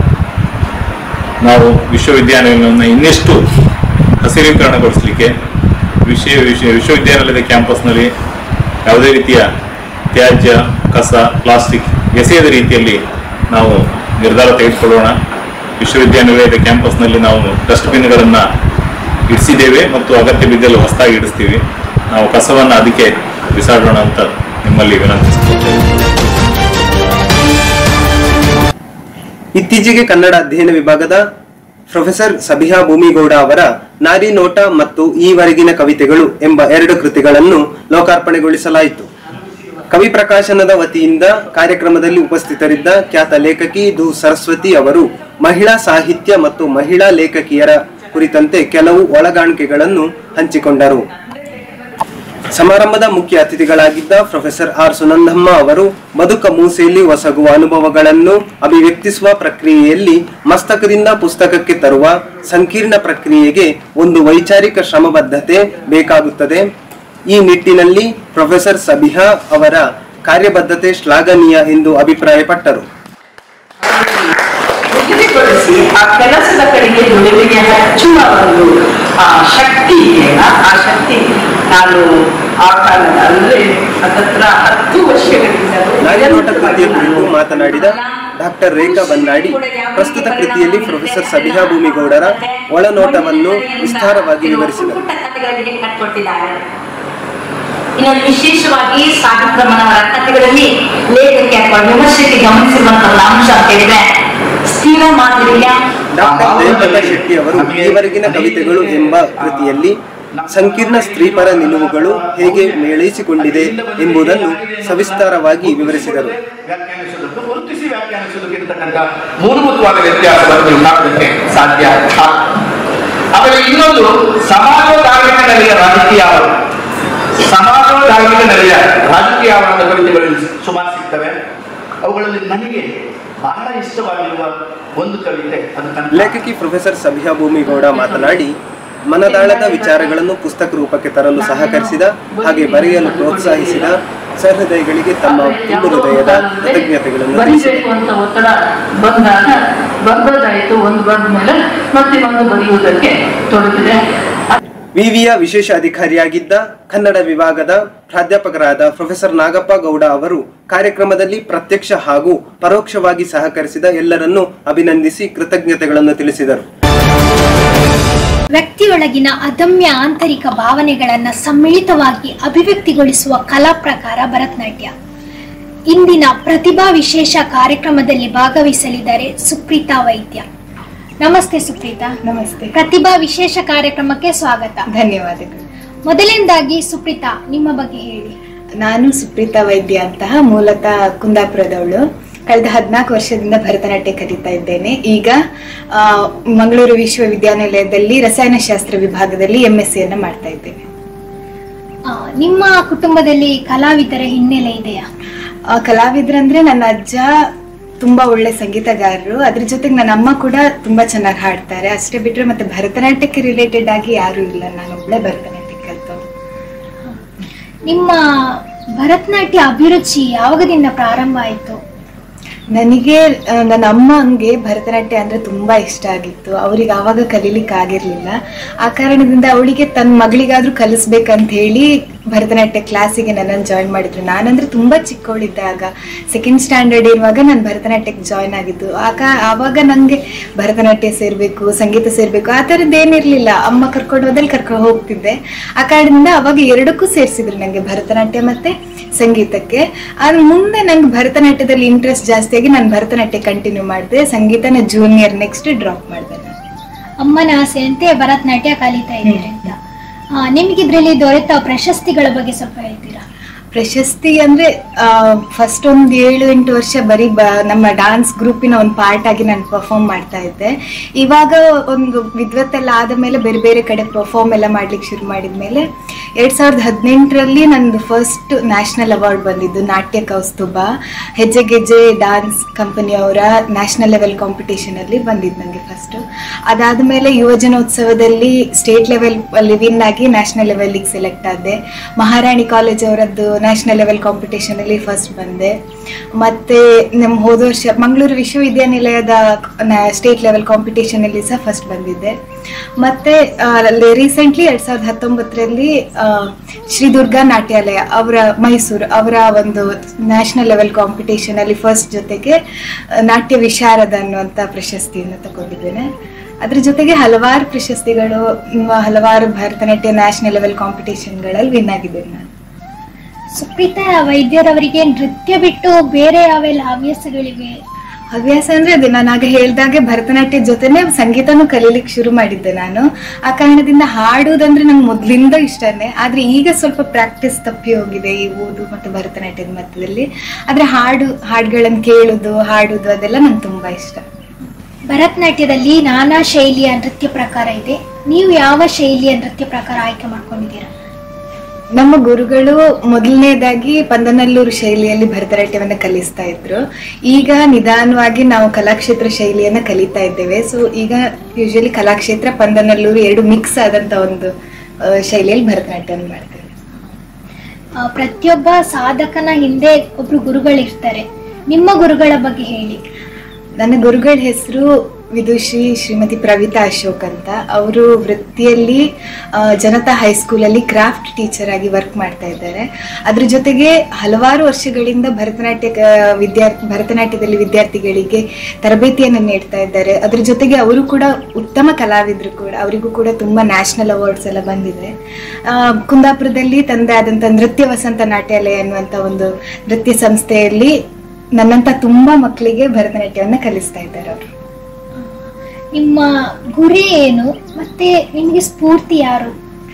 ನಾವು ವಿಶ್ವವಿದ್ಯಾನಿಲಯವನ್ನು ಇನ್ನಷ್ಟು ಹಸಿರೀಕರಣಗೊಳಿಸಲಿಕ್ಕೆ ವಿಷಯ ವಿಶ್ವ ವಿಶ್ವವಿದ್ಯಾನಿಲಯದ ಕ್ಯಾಂಪಸ್ನಲ್ಲಿ ಯಾವುದೇ ರೀತಿಯ ತ್ಯಾಜ್ಯ ಕಸ ಪ್ಲಾಸ್ಟಿಕ್ ಎಸೆಯದ ರೀತಿಯಲ್ಲಿ ನಾವು ನಿರ್ಧಾರ ತೆಗೆದುಕೊಳ್ಳೋಣ ವಿಶ್ವವಿದ್ಯಾನಿಲಯದ ಕ್ಯಾಂಪಸ್ನಲ್ಲಿ ನಾವು ಡಸ್ಟ್ಬಿನ್ಗಳನ್ನು ಇಡಿಸಿದ್ದೇವೆ ಮತ್ತು ಅಗತ್ಯ ಬಿದ್ದಲ್ಲಿ ಹೊಸದಾಗಿ ಇಡಿಸ್ತೀವಿ ನಾವು ಕಸವನ್ನು ಅದಕ್ಕೆ ಬಿಸಾಡೋಣ ಅಂತ ನಿಮ್ಮಲ್ಲಿ ವಿನಂತಿಸುತ್ತೇವೆ ಇತ್ತೀಚೆಗೆ ಕನ್ನಡ ಅಧ್ಯಯನ ವಿಭಾಗದ ಪ್ರೊಫೆಸರ್ ಸಬಿಹಾ ಭೂಮಿಗೌಡ ಅವರ ನಾರಿ ನೋಟ ಮತ್ತು ಈವರೆಗಿನ ಕವಿತೆಗಳು ಎಂಬ ಎರಡು ಕೃತಿಗಳನ್ನು ಲೋಕಾರ್ಪಣೆಗೊಳಿಸಲಾಯಿತು ಕವಿ ಪ್ರಕಾಶನದ ವತಿಯಿಂದ ಕಾರ್ಯಕ್ರಮದಲ್ಲಿ ಉಪಸ್ಥಿತರಿದ್ದ ಖ್ಯಾತ ಲೇಖಕಿ ದು ಸರಸ್ವತಿ ಅವರು ಮಹಿಳಾ ಸಾಹಿತ್ಯ ಮತ್ತು ಮಹಿಳಾ ಲೇಖಕಿಯರ ಕುರಿತಂತೆ ಕೆಲವು ಒಳಗಾಣಿಕೆಗಳನ್ನು ಹಂಚಿಕೊಂಡರು ಸಮಾರಂಭದ ಮುಖ್ಯ ಅತಿಥಿಗಳಾಗಿದ್ದ ಪ್ರೊಫೆಸರ್ ಆರ್ ಸುನಂದಮ್ಮ ಅವರು ಬದುಕ ಮೂಸೆಯಲ್ಲಿ ಒಸಗುವ ಅನುಭವಗಳನ್ನು ಅಭಿವ್ಯಕ್ತಿಸುವ ಪ್ರಕ್ರಿಯೆಯಲ್ಲಿ ಮಸ್ತಕದಿಂದ ಪುಸ್ತಕಕ್ಕೆ ತರುವ ಸಂಕೀರ್ಣ ಪ್ರಕ್ರಿಯೆಗೆ ಒಂದು ವೈಚಾರಿಕ ಶ್ರಮಬದ್ಧತೆ ಬೇಕಾಗುತ್ತದೆ ಈ ನಿಟ್ಟಿನಲ್ಲಿ ಪ್ರೊಫೆಸರ್ ಸಬಿಹಾ ಅವರ ಕಾರ್ಯಬದ್ಧತೆ ಶ್ಲಾಘನೀಯ ಎಂದು ಅಭಿಪ್ರಾಯಪಟ್ಟರು ನಿಗದಿಪಡಿಸಿ ಆ ಕೆಲಸದ ಕಡೆಗೆ ದುಡಿಮೆಗೆ ಹಚ್ಚುವ ಒಂದು ಆ ಶಕ್ತಿ ಇದೆಯಲ್ಲ ಆ ಶಕ್ತಿ ನಾನು ಆ ಕಾಲದ ಅಂದ್ರೆ ಹತ್ತತ್ರ ಹತ್ತು ವರ್ಷಗಳಿಂದ ನಾಗನೋಟ ಕೃತಿಯ ಕುರಿತು ಮಾತನಾಡಿದ ಡಾಕ್ಟರ್ ರೇಖಾ ಬನ್ನಾಡಿ ಪ್ರಸ್ತುತ ಕೃತಿಯಲ್ಲಿ ಪ್ರೊಫೆಸರ್ ಸಬಿಹಾ ಭೂಮಿಗೌಡರ ಒಳನೋಟವನ್ನು ವಿಸ್ತಾರವಾಗಿ ವಿವರಿಸಿದರು ಕಥೆಗಳಿಗೆ ಕಟ್ಕೊಟ್ಟಿದ್ದಾರೆ ಇನ್ನೊಂದು ವಿಶೇಷವಾಗಿ ಸಾಹಿತ್ಯ ಮನವರ ಕಥೆಗಳಲ್ಲಿ ಲೇಖಕಿ ಅಥವಾ ವಿಮರ್ಶಕಿ ಗಮನಿಸಿರುವಂತಹ ಒಂದು ಅಂಶ ಅಂತ ಹೇಳಿದ್ರೆ ಸ್ಥಿರ ಮಾದರಿಯ ಡಾಕ್ಟರ್ ದೇವಲತಾ ಶೆಟ್ಟಿ ಅವರು ಈವರೆಗಿನ ಕವಿತೆಗಳು ಎಂಬ ಕೃತಿಯಲ್ಲಿ ಸಂಕೀರ್ಣ ಸ್ತ್ರೀಪರ ನಿಲುವುಗಳು ಹೇಗೆ ಮೇಳೈಸಿಕೊಂಡಿದೆ ಎಂಬುದನ್ನು ಸವಿಸ್ತಾರವಾಗಿ ವಿವರಿಸಿದರು ವ್ಯಾಖ್ಯಾನಿಸುವುದಕ್ಕೂ ಗುರುತಿಸಿ ವ್ಯಾಖ್ಯಾನಿಸುವುದಕ್ಕಿರ್ತಕ್ಕಂಥ ಮೂಲಭೂತವಾದ ವ್ಯತ್ಯಾಸವನ್ನು ನೀವು ಕಾಣೋದಕ್ಕೆ ಸಾಧ್ಯ ಆಗ್ತದೆ. ಆಮೇಲೆ ಇನ್ನೊಂದು ಸಮಾಜೋಧಾರ್ಮಿಕ ನೆಲೆಯ ರಾಜಕೀಯ ಆವರಣ ಸಮಾಜೋಧಾರ್ಮಿಕ ನೆಲೆಯ ರಾಜಕೀಯ ಆವರಣದ ಕವಿತೆಗಳು ಸುಮಾರು ಸಿಗ್ತವೆ ಅವುಗಳಲ್ಲಿ ನನಗೆ ಬಹಳ ಇಷ್ಟವಾಗಿರುವ ಒಂದು ಕವಿತೆ ಅದು ಕನ್ನಡ ಲೇಖಕಿ ಪ್ರೊಫೆಸರ್ ಸಬಿಹಾ ಭೂಮಿಗೌಡ ಮಾತನಾಡಿ ಮನದಾಳದ ವಿಚಾರಗಳನ್ನು ಪುಸ್ತಕ ರೂಪಕ್ಕೆ ತರಲು ಸಹಕರಿಸಿದ ಹಾಗೆ ಬರೆಯಲು ಪ್ರೋತ್ಸಾಹಿಸಿದ ಸಹೃದಯಗಳಿಗೆ ತಮ್ಮ ತುಂಬು ಹೃದಯದ ಕೃತಜ್ಞತೆಗಳನ್ನು ತಿಳಿಸಿದರು ಬರಿಬೇಕು ಅಂತ ಒತ್ತಡ ಬಂದಾಗ ಬರ್ಬೋದಾಯಿತು ಒಂದು ಬಂದ ಮೇಲೆ ಮತ್ತೆ ಒಂದು ಬರೆಯುವುದಕ್ಕೆ ತೊಡಗಿದೆ ವಿವಿಯ ವಿಶೇಷ ಅಧಿಕಾರಿಯಾಗಿದ್ದ ಕನ್ನಡ ವಿಭಾಗದ ಪ್ರಾಧ್ಯಾಪಕರಾದ ಪ್ರೊಫೆಸರ್ ನಾಗಪ್ಪ ಗೌಡ ಅವರು ಕಾರ್ಯಕ್ರಮದಲ್ಲಿ ಪ್ರತ್ಯಕ್ಷ ಹಾಗೂ ಪರೋಕ್ಷವಾಗಿ ಸಹಕರಿಸಿದ ಎಲ್ಲರನ್ನೂ ಅಭಿನಂದಿಸಿ ಕೃತಜ್ಞತೆಗಳನ್ನು ತಿಳಿಸಿದರು ವ್ಯಕ್ತಿಯೊಳಗಿನ ಅದಮ್ಯ ಆಂತರಿಕ ಭಾವನೆಗಳನ್ನ ಸಮ್ಮಿಳಿತವಾಗಿ ಅಭಿವ್ಯಕ್ತಿಗೊಳಿಸುವ ಕಲಾ ಪ್ರಕಾರ ಭರತನಾಟ್ಯ ಇಂದಿನ ಪ್ರತಿಭಾ ವಿಶೇಷ ಕಾರ್ಯಕ್ರಮದಲ್ಲಿ ಭಾಗವಹಿಸಲಿದ್ದಾರೆ ಸುಪ್ರೀತಾ ವೈದ್ಯ ನಮಸ್ತೆ ಸುಪ್ರೀತಾ ನಮಸ್ತೆ ಪ್ರತಿಭಾ ವಿಶೇಷ ಕಾರ್ಯಕ್ರಮಕ್ಕೆ ಸ್ವಾಗತ ಧನ್ಯವಾದಗಳು ಮೊದಲನೇದಾಗಿ ಸುಪ್ರೀತಾ ನಿಮ್ಮ ಬಗ್ಗೆ ಹೇಳಿ ನಾನು ಸುಪ್ರೀತಾ ವೈದ್ಯ ಅಂತಹ ಮೂಲತಃ ಕುಂದಾಪುರದವಳು ಕಳೆದ ಹದಿನಾಲ್ಕು ವರ್ಷದಿಂದ ಭರತನಾಟ್ಯ ಕಲಿತಾ ಇದ್ದೇನೆ ಈಗ ಆ, ಮಂಗಳೂರು ವಿಶ್ವವಿದ್ಯಾನಿಲಯದಲ್ಲಿ ರಸಾಯನಶಾಸ್ತ್ರ ವಿಭಾಗದಲ್ಲಿ ಎಂ ಎಸ್ ಸಿಯನ್ನು ಮಾಡ್ತಾ ಇದ್ದೇನೆ ಆ, ನಿಮ್ಮ ಕುಟುಂಬದಲ್ಲಿ ಕಲಾವಿದರ ಹಿನ್ನೆಲೆ ಇದೆಯಾ ಆ, ಕಲಾವಿದ್ರಂದ್ರೆ ನನ್ನ ಅಜ್ಜ ತುಂಬಾ ಒಳ್ಳೆ ಸಂಗೀತಗಾರರು ಅದ್ರ ಜೊತೆಗೆ ನನ್ನ ಅಮ್ಮ ಕೂಡ ತುಂಬಾ ಚೆನ್ನಾಗಿ ಹಾಡ್ತಾರೆ ಅಷ್ಟೇ ಬಿಟ್ರೆ ಮತ್ತೆ ಭರತನಾಟ್ಯಕ್ಕೆ ರಿಲೇಟೆಡ್ ಆಗಿ ಯಾರು ಇಲ್ಲ ನಾನು ಒಳ್ಳೆ ಭರತನಾಟ್ಯ ಕಲ್ತವ್ರು ನಿಮ್ಮ ಭರತನಾಟ್ಯ ಅಭಿರುಚಿ ಯಾವಾಗದಿಂದ ಪ್ರಾರಂಭ ಆಯಿತು ನನಗೆ ಆ, ನನ್ನ ಅಮ್ಮಂಗೆ ಭರತನಾಟ್ಯ ಅಂದ್ರೆ ತುಂಬಾ ಇಷ್ಟ ಆಗಿತ್ತು ಅವ್ರಿಗೆ ಆವಾಗ ಕಲೀಲಿಕ್ಕೆ ಆಗಿರ್ಲಿಲ್ಲ ಆ ಕಾರಣದಿಂದ ಅವಳಿಗೆ ತನ್ನ ಮಗಳಿಗಾದ್ರೂ ಕಲಿಸ್ಬೇಕಂತ ಹೇಳಿ ಭರತನಾಟ್ಯ ಕ್ಲಾಸಿಗೆ ನನ್ನನ್ನು ಜಾಯಿನ್ ಮಾಡಿದ್ರು ನಾನಂದ್ರೆ ತುಂಬಾ ಚಿಕ್ಕವಳಿದ್ದಾಗ ಸೆಕೆಂಡ್ ಸ್ಟ್ಯಾಂಡರ್ಡ್ ಇರುವಾಗ ನಾನು ಭರತನಾಟ್ಯಕ್ಕೆ ಜಾಯಿನ್ ಆಗಿದ್ದು ಆಗ ಆವಾಗ ನಂಗೆ ಭರತನಾಟ್ಯ ಸೇರ್ಬೇಕು ಸಂಗೀತ ಸೇರ್ಬೇಕು ಆ ಥರದ್ದು ಏನಿರ್ಲಿಲ್ಲ ಅಮ್ಮ ಕರ್ಕೊಂಡು ಹೋದಲ್ಲಿ ಕರ್ಕೊಂಡು ಹೋಗ್ತಿದ್ದೆ ಆ ಕಾರಣದಿಂದ ಅವಾಗ ಎರಡಕ್ಕೂ ಸೇರಿಸಿದ್ರು ನಂಗೆ ಭರತನಾಟ್ಯ ಮತ್ತೆ ಸಂಗೀತಕ್ಕೆ ಆದ್ರೆ ಮುಂದೆ ನಂಗೆ ಭರತನಾಟ್ಯದಲ್ಲಿ ಇಂಟ್ರೆಸ್ಟ್ ಜಾಸ್ತಿ ಆಗಿ ನಾನು ಭರತನಾಟ್ಯ ಕಂಟಿನ್ಯೂ ಮಾಡಿದೆ ಸಂಗೀತನ ಜೂನಿಯರ್ ನೆಕ್ಸ್ಟ್ ಡ್ರಾಪ್ ಮಾಡಿದೆ ನಾನು ಅಮ್ಮನ ಆಸೆಯಂತೆ ಭರತನಾಟ್ಯ ಕಲಿತಾ ಇದ್ದೀರಿ ಅಂತ ಆ, ನಿಮಗೆ ಇದರಲ್ಲಿ ದೊರೆತ ಪ್ರಶಸ್ತಿಗಳ ಬಗ್ಗೆ ಸ್ವಲ್ಪ ಹೇಳ್ತೀರಾ ಪ್ರಶಸ್ತಿ ಅಂದ್ರೆ ಫಸ್ಟ್ ಒಂದು ಏಳು ಎಂಟು ವರ್ಷ ಬರೀ ಬ ನಮ್ಮ ಡಾನ್ಸ್ ಗ್ರೂಪಿನ ಒಂದು ಪಾರ್ಟ್ ಆಗಿ ನಾನು ಪರ್ಫಾರ್ಮ್ ಮಾಡ್ತಾ ಇದ್ದೆ ಇವಾಗ ಒಂದು ವಿದ್ವತ್ತೆಲ್ಲ ಆದ ಮೇಲೆ ಬೇರೆ ಬೇರೆ ಕಡೆ ಪರ್ಫಾರ್ಮ್ ಎಲ್ಲ ಮಾಡ್ಲಿಕ್ಕೆ ಶುರು ಮಾಡಿದ್ಮೇಲೆ ಎರಡ್ ಸಾವಿರದ ಹದಿನೆಂಟರಲ್ಲಿ ನಂದು ಫಸ್ಟ್ ನ್ಯಾಷನಲ್ ಅವಾರ್ಡ್ ಬಂದಿದ್ದು ನಾಟ್ಯ ಕೌಸ್ತುಭ ಹೆಜ್ಜೆ ಗೆಜ್ಜೆ ಡಾನ್ಸ್ ಕಂಪನಿಯವರ ನ್ಯಾಷನಲ್ ಲೆವೆಲ್ ಕಾಂಪಿಟೇಷನ್ ಅಲ್ಲಿ ಬಂದಿದ್ದು ನನಗೆ ಫಸ್ಟ್ ಅದಾದ್ಮೇಲೆ ಯುವಜನೋತ್ಸವದಲ್ಲಿ ಸ್ಟೇಟ್ ಲೆವೆಲ್ ಅಲ್ಲಿ ವಿನ್ ಆಗಿ ನ್ಯಾಷನಲ್ ಲೆವೆಲ್ಗೆ ಸೆಲೆಕ್ಟ್ ಆದೆ ಮಹಾರಾಣಿ ಕಾಲೇಜ್ ಅವರದ್ದು ನ್ಯಾಷನಲ್ ಲೆವೆಲ್ ಕಾಂಪಿಟೇಷನ್ ಅಲ್ಲಿ ಫಸ್ಟ್ ಬಂದೆ ಮತ್ತೆ ನಮ್ಮ ಹೋದ ವರ್ಷ ಮಂಗಳೂರು ವಿಶ್ವವಿದ್ಯಾನಿಲಯದ ಸ್ಟೇಟ್ ಲೆವೆಲ್ ಕಾಂಪಿಟೇಷನ್ ಅಲ್ಲಿ ಸಹ ಫಸ್ಟ್ ಬಂದಿದ್ದೆ ಮತ್ತೆ ರೀಸೆಂಟ್ಲಿ ಎರಡ್ ಸಾವಿರದ ಹತ್ತೊಂಬತ್ತರಲ್ಲಿ ಶ್ರೀ ದುರ್ಗಾ ನಾಟ್ಯಾಲಯ ಅವರ ಮೈಸೂರು ಅವರ ಒಂದು ನ್ಯಾಷನಲ್ ಲೆವೆಲ್ ಕಾಂಪಿಟೇಷನ್ ಅಲ್ಲಿ ಫಸ್ಟ್ ಜೊತೆಗೆ ಆ, ನಾಟ್ಯ ವಿಶಾರದ ಅನ್ನುವಂತ ಪ್ರಶಸ್ತಿಯನ್ನು ತಗೊಂಡಿದ್ದೇನೆ ಅದ್ರ ಜೊತೆಗೆ ಹಲವಾರು ಪ್ರಶಸ್ತಿಗಳು ಮ್, ಹಲವಾರು ಭರತನಾಟ್ಯ ನ್ಯಾಷನಲ್ ಲೆವೆಲ್ ಕಾಂಪಿಟೇಷನ್ಗಳಲ್ಲಿ ವಿನ್ ಆಗಿದ್ದೇನೆ ನಾನು ಸುಪ್ರೀತಾ ವೈದ್ಯರವರಿಗೆ ನೃತ್ಯ ಬಿಟ್ಟು ಬೇರೆ ಯಾವೆಲ್ಲ ಹವ್ಯಾಸಗಳಿವೆ ಹವ್ಯಾಸ ಅಂದ್ರೆ ಅದೇ ನಾನು ಆಗ ಹೇಳ್ದಾಗೆ ಭರತನಾಟ್ಯ ಜೊತೆನೆ ಸಂಗೀತನೂ ಕಲೀಲಿಕ್ಕೆ ಶುರು ಮಾಡಿದ್ದೆ ನಾನು ಆ ಕಾರಣದಿಂದ ಹಾಡುವುದಂದ್ರೆ ನಂಗೆ ಮೊದ್ಲಿಂದ ಇಷ್ಟನೇ ಆದ್ರೆ ಈಗ ಸ್ವಲ್ಪ ಪ್ರಾಕ್ಟೀಸ್ ತಪ್ಪಿ ಹೋಗಿದೆ ಈ ಓದು ಮತ್ತು ಭರತನಾಟ್ಯದ ಮಧ್ಯದಲ್ಲಿ ಆದ್ರೆ ಹಾಡು ಹಾಡುಗಳನ್ನು ಕೇಳುದು ಹಾಡುದು ಅದೆಲ್ಲ ನಂಗೆ ತುಂಬಾ ಇಷ್ಟ ಭರತನಾಟ್ಯದಲ್ಲಿ ನಾನಾ ಶೈಲಿಯ ನೃತ್ಯ ಪ್ರಕಾರ ಇದೆ ನೀವು ಯಾವ ಶೈಲಿಯ ನೃತ್ಯ ಪ್ರಕಾರ ಆಯ್ಕೆ ಮಾಡ್ಕೊಂಡಿದ್ದೀರಾ ನಮ್ಮ ಗುರುಗಳು ಮೊದಲನೇದಾಗಿ ಪಂದನಲ್ಲೂರು ಶೈಲಿಯಲ್ಲಿ ಭರತನಾಟ್ಯವನ್ನ ಕಲಿಸ್ತಾ ಇದ್ರು ಈಗ ನಿಧಾನವಾಗಿ ನಾವು ಕಲಾಕ್ಷೇತ್ರ ಶೈಲಿಯನ್ನ ಕಲಿತಾ ಇದ್ದೇವೆ ಸೊ ಈಗ ಯೂಶಲಿ ಕಲಾಕ್ಷೇತ್ರ ಪಂದನಲ್ಲೂರು ಎರಡು ಮಿಕ್ಸ್ ಆದಂತ ಒಂದು ಆ, ಶೈಲಿಯಲ್ಲಿ ಭರತನಾಟ್ಯವನ್ನು ಮಾಡ್ತೇವೆ ಆ, ಪ್ರತಿಯೊಬ್ಬ ಸಾಧಕನ ಹಿಂದೆ ಒಬ್ರು ಗುರುಗಳಿರ್ತಾರೆ ನಿಮ್ಮ ಗುರುಗಳ ಬಗ್ಗೆ ಹೇಳಿ ನನ್ನ ಗುರುಗಳ ಹೆಸರು ವಿದುಷಿ ಶ್ರೀಮತಿ ಪ್ರವಿತಾ ಅಶೋಕ್ ಅಂತ ಅವರು ವೃತ್ತಿಯಲ್ಲಿ ಆ, ಜನತಾ ಹೈಸ್ಕೂಲಲ್ಲಿ ಕ್ರಾಫ್ಟ್ ಟೀಚರ್ ಆಗಿ ವರ್ಕ್ ಮಾಡ್ತಾ ಇದ್ದಾರೆ ಅದ್ರ ಜೊತೆಗೆ ಹಲವಾರು ವರ್ಷಗಳಿಂದ ಭರತನಾಟ್ಯ ಕ- ವಿದ್ಯಾರ್ಥಿ ಭರತನಾಟ್ಯದಲ್ಲಿ ವಿದ್ಯಾರ್ಥಿಗಳಿಗೆ ತರಬೇತಿಯನ್ನು ನೀಡ್ತಾ ಇದ್ದಾರೆ ಅದ್ರ ಜೊತೆಗೆ ಅವರು ಕೂಡ ಉತ್ತಮ ಕಲಾವಿದರು ಕೂಡ ಅವರಿಗೂ ಕೂಡ ತುಂಬಾ ನ್ಯಾಷನಲ್ ಅವಾರ್ಡ್ಸ್ ಎಲ್ಲ ಬಂದಿದೆ ಆ, ಕುಂದಾಪುರದಲ್ಲಿ ತಂದೆ ಆದಂತ ನೃತ್ಯ ವಸಂತ ನಾಟ್ಯಾಲಯ ಅನ್ನುವಂತ ಒಂದು ನೃತ್ಯ ಸಂಸ್ಥೆಯಲ್ಲಿ ನನ್ನಂತ ತುಂಬಾ ಮಕ್ಕಳಿಗೆ ಭರತನಾಟ್ಯವನ್ನ ಕಲಿಸ್ತಾ ಇದ್ದಾರೆ ಅವರು ನಿಮ್ಮ ಗುರಿ ಏನು ಮತ್ತೆ ನಿಮಗೆ ಸ್ಫೂರ್ತಿ ಯಾರು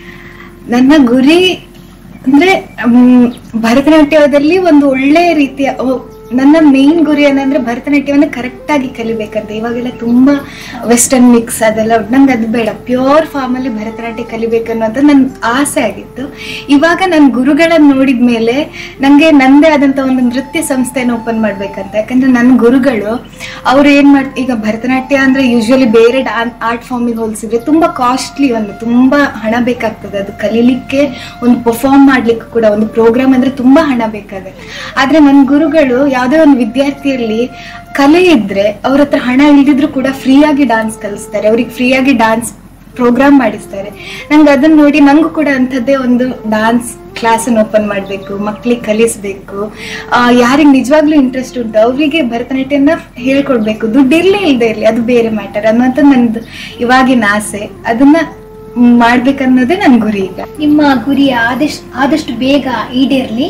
ನನ್ನ ಗುರಿ ಅಂದ್ರೆ ಮ್, ಭರತನಾಟ್ಯದಲ್ಲಿ ಒಂದು ಒಳ್ಳೆ ರೀತಿಯ ಓ, ನನ್ನ ಮೇನ್ ಗುರಿ ಏನಂದ್ರೆ ಭರತನಾಟ್ಯವನ್ನ ಕರೆಕ್ಟ್ ಆಗಿ ಕಲಿಬೇಕಂತ ಇವಾಗೆಲ್ಲ ತುಂಬಾ ವೆಸ್ಟರ್ನ್ ಮಿಕ್ಸ್ ಅದೆಲ್ಲ ನಂಗೆ ಅದು ಬೇಡ ಪ್ಯೂರ್ ಫಾರ್ಮ್ ಅಲ್ಲಿ ಭರತನಾಟ್ಯ ಕಲಿಬೇಕನ್ನೋದು ನನ್ನ ಆಸೆ ಆಗಿತ್ತು ಇವಾಗ ನನ್ನ ಗುರುಗಳನ್ನ ನೋಡಿದ ಮೇಲೆ ನಂಗೆ ನಂದೇ ಆದಂತ ಒಂದು ನೃತ್ಯ ಸಂಸ್ಥೆನ ಓಪನ್ ಮಾಡ್ಬೇಕಂತ ಯಾಕಂದ್ರೆ ನನ್ನ ಗುರುಗಳು ಅವ್ರು ಏನ್ ಮಾಡ್ ಈಗ ಭರತನಾಟ್ಯ ಅಂದ್ರೆ ಯೂಶುವಲಿ ಬೇರೆ ಆರ್ಟ್ ಫಾರ್ಮಿಗೆ ಹೋಲಿಸಿದ್ರೆ ತುಂಬಾ ಕಾಸ್ಟ್ಲಿ ಒಂದು ತುಂಬಾ ಹಣ ಬೇಕಾಗ್ತದೆ ಅದು ಕಲೀಲಿಕ್ಕೆ ಒಂದು ಪರ್ಫಾರ್ಮ್ ಮಾಡ್ಲಿಕ್ಕೆ ಕೂಡ ಒಂದು ಪ್ರೋಗ್ರಾಮ್ ಅಂದ್ರೆ ತುಂಬಾ ಹಣ ಬೇಕಾಗುತ್ತೆ ಆದ್ರೆ ನನ್ನ ಗುರುಗಳು ಯಾವುದೇ ಒಂದು ವಿದ್ಯಾರ್ಥಿಯಲ್ಲಿ ಕಲೆ ಇದ್ರೆ ಅವ್ರ ಹತ್ರ ಹಣ ಇಲ್ದಿದ್ರು ಕೂಡ ಫ್ರೀ ಆಗಿ ಡಾನ್ಸ್ ಕಲಿಸ್ತಾರೆ ಅವ್ರಿಗೆ ಫ್ರೀ ಆಗಿ ಡಾನ್ಸ್ ಪ್ರೋಗ್ರಾಮ್ ಮಾಡಿಸ್ತಾರೆ ನಂಗೆ ಅದನ್ನ ನೋಡಿ ನಂಗೂ ಕೂಡ ಅಂಥದ್ದೇ ಒಂದು ಡಾನ್ಸ್ ಕ್ಲಾಸನ್ನು ಓಪನ್ ಮಾಡಬೇಕು ಮಕ್ಳಿಗೆ ಕಲಿಸ್ಬೇಕು ಯಾರಿಗೆ ನಿಜವಾಗ್ಲೂ ಇಂಟ್ರೆಸ್ಟ್ ಉಂಟು ಅವರಿಗೆ ಭರತನಾಟ್ಯನ ಹೇಳ್ಕೊಡ್ಬೇಕು ದುಡ್ಡು ಇರ್ಲಿ ಇಲ್ಲದೆ ಇರ್ಲಿ ಅದು ಬೇರೆ ಮ್ಯಾಟರ್ ಅನ್ನೋಂಥ ನಂದು ಇವಾಗಿನ ಆಸೆ ಅದನ್ನ ಮಾಡ್ಬೇಕನ್ನೋದೇ ನನ್ನ ಗುರಿ ಈಗ ನಿಮ್ಮ ಗುರಿ ಆದಷ್ಟು ಆದಷ್ಟು ಬೇಗ ಈಡೇರ್ಲಿ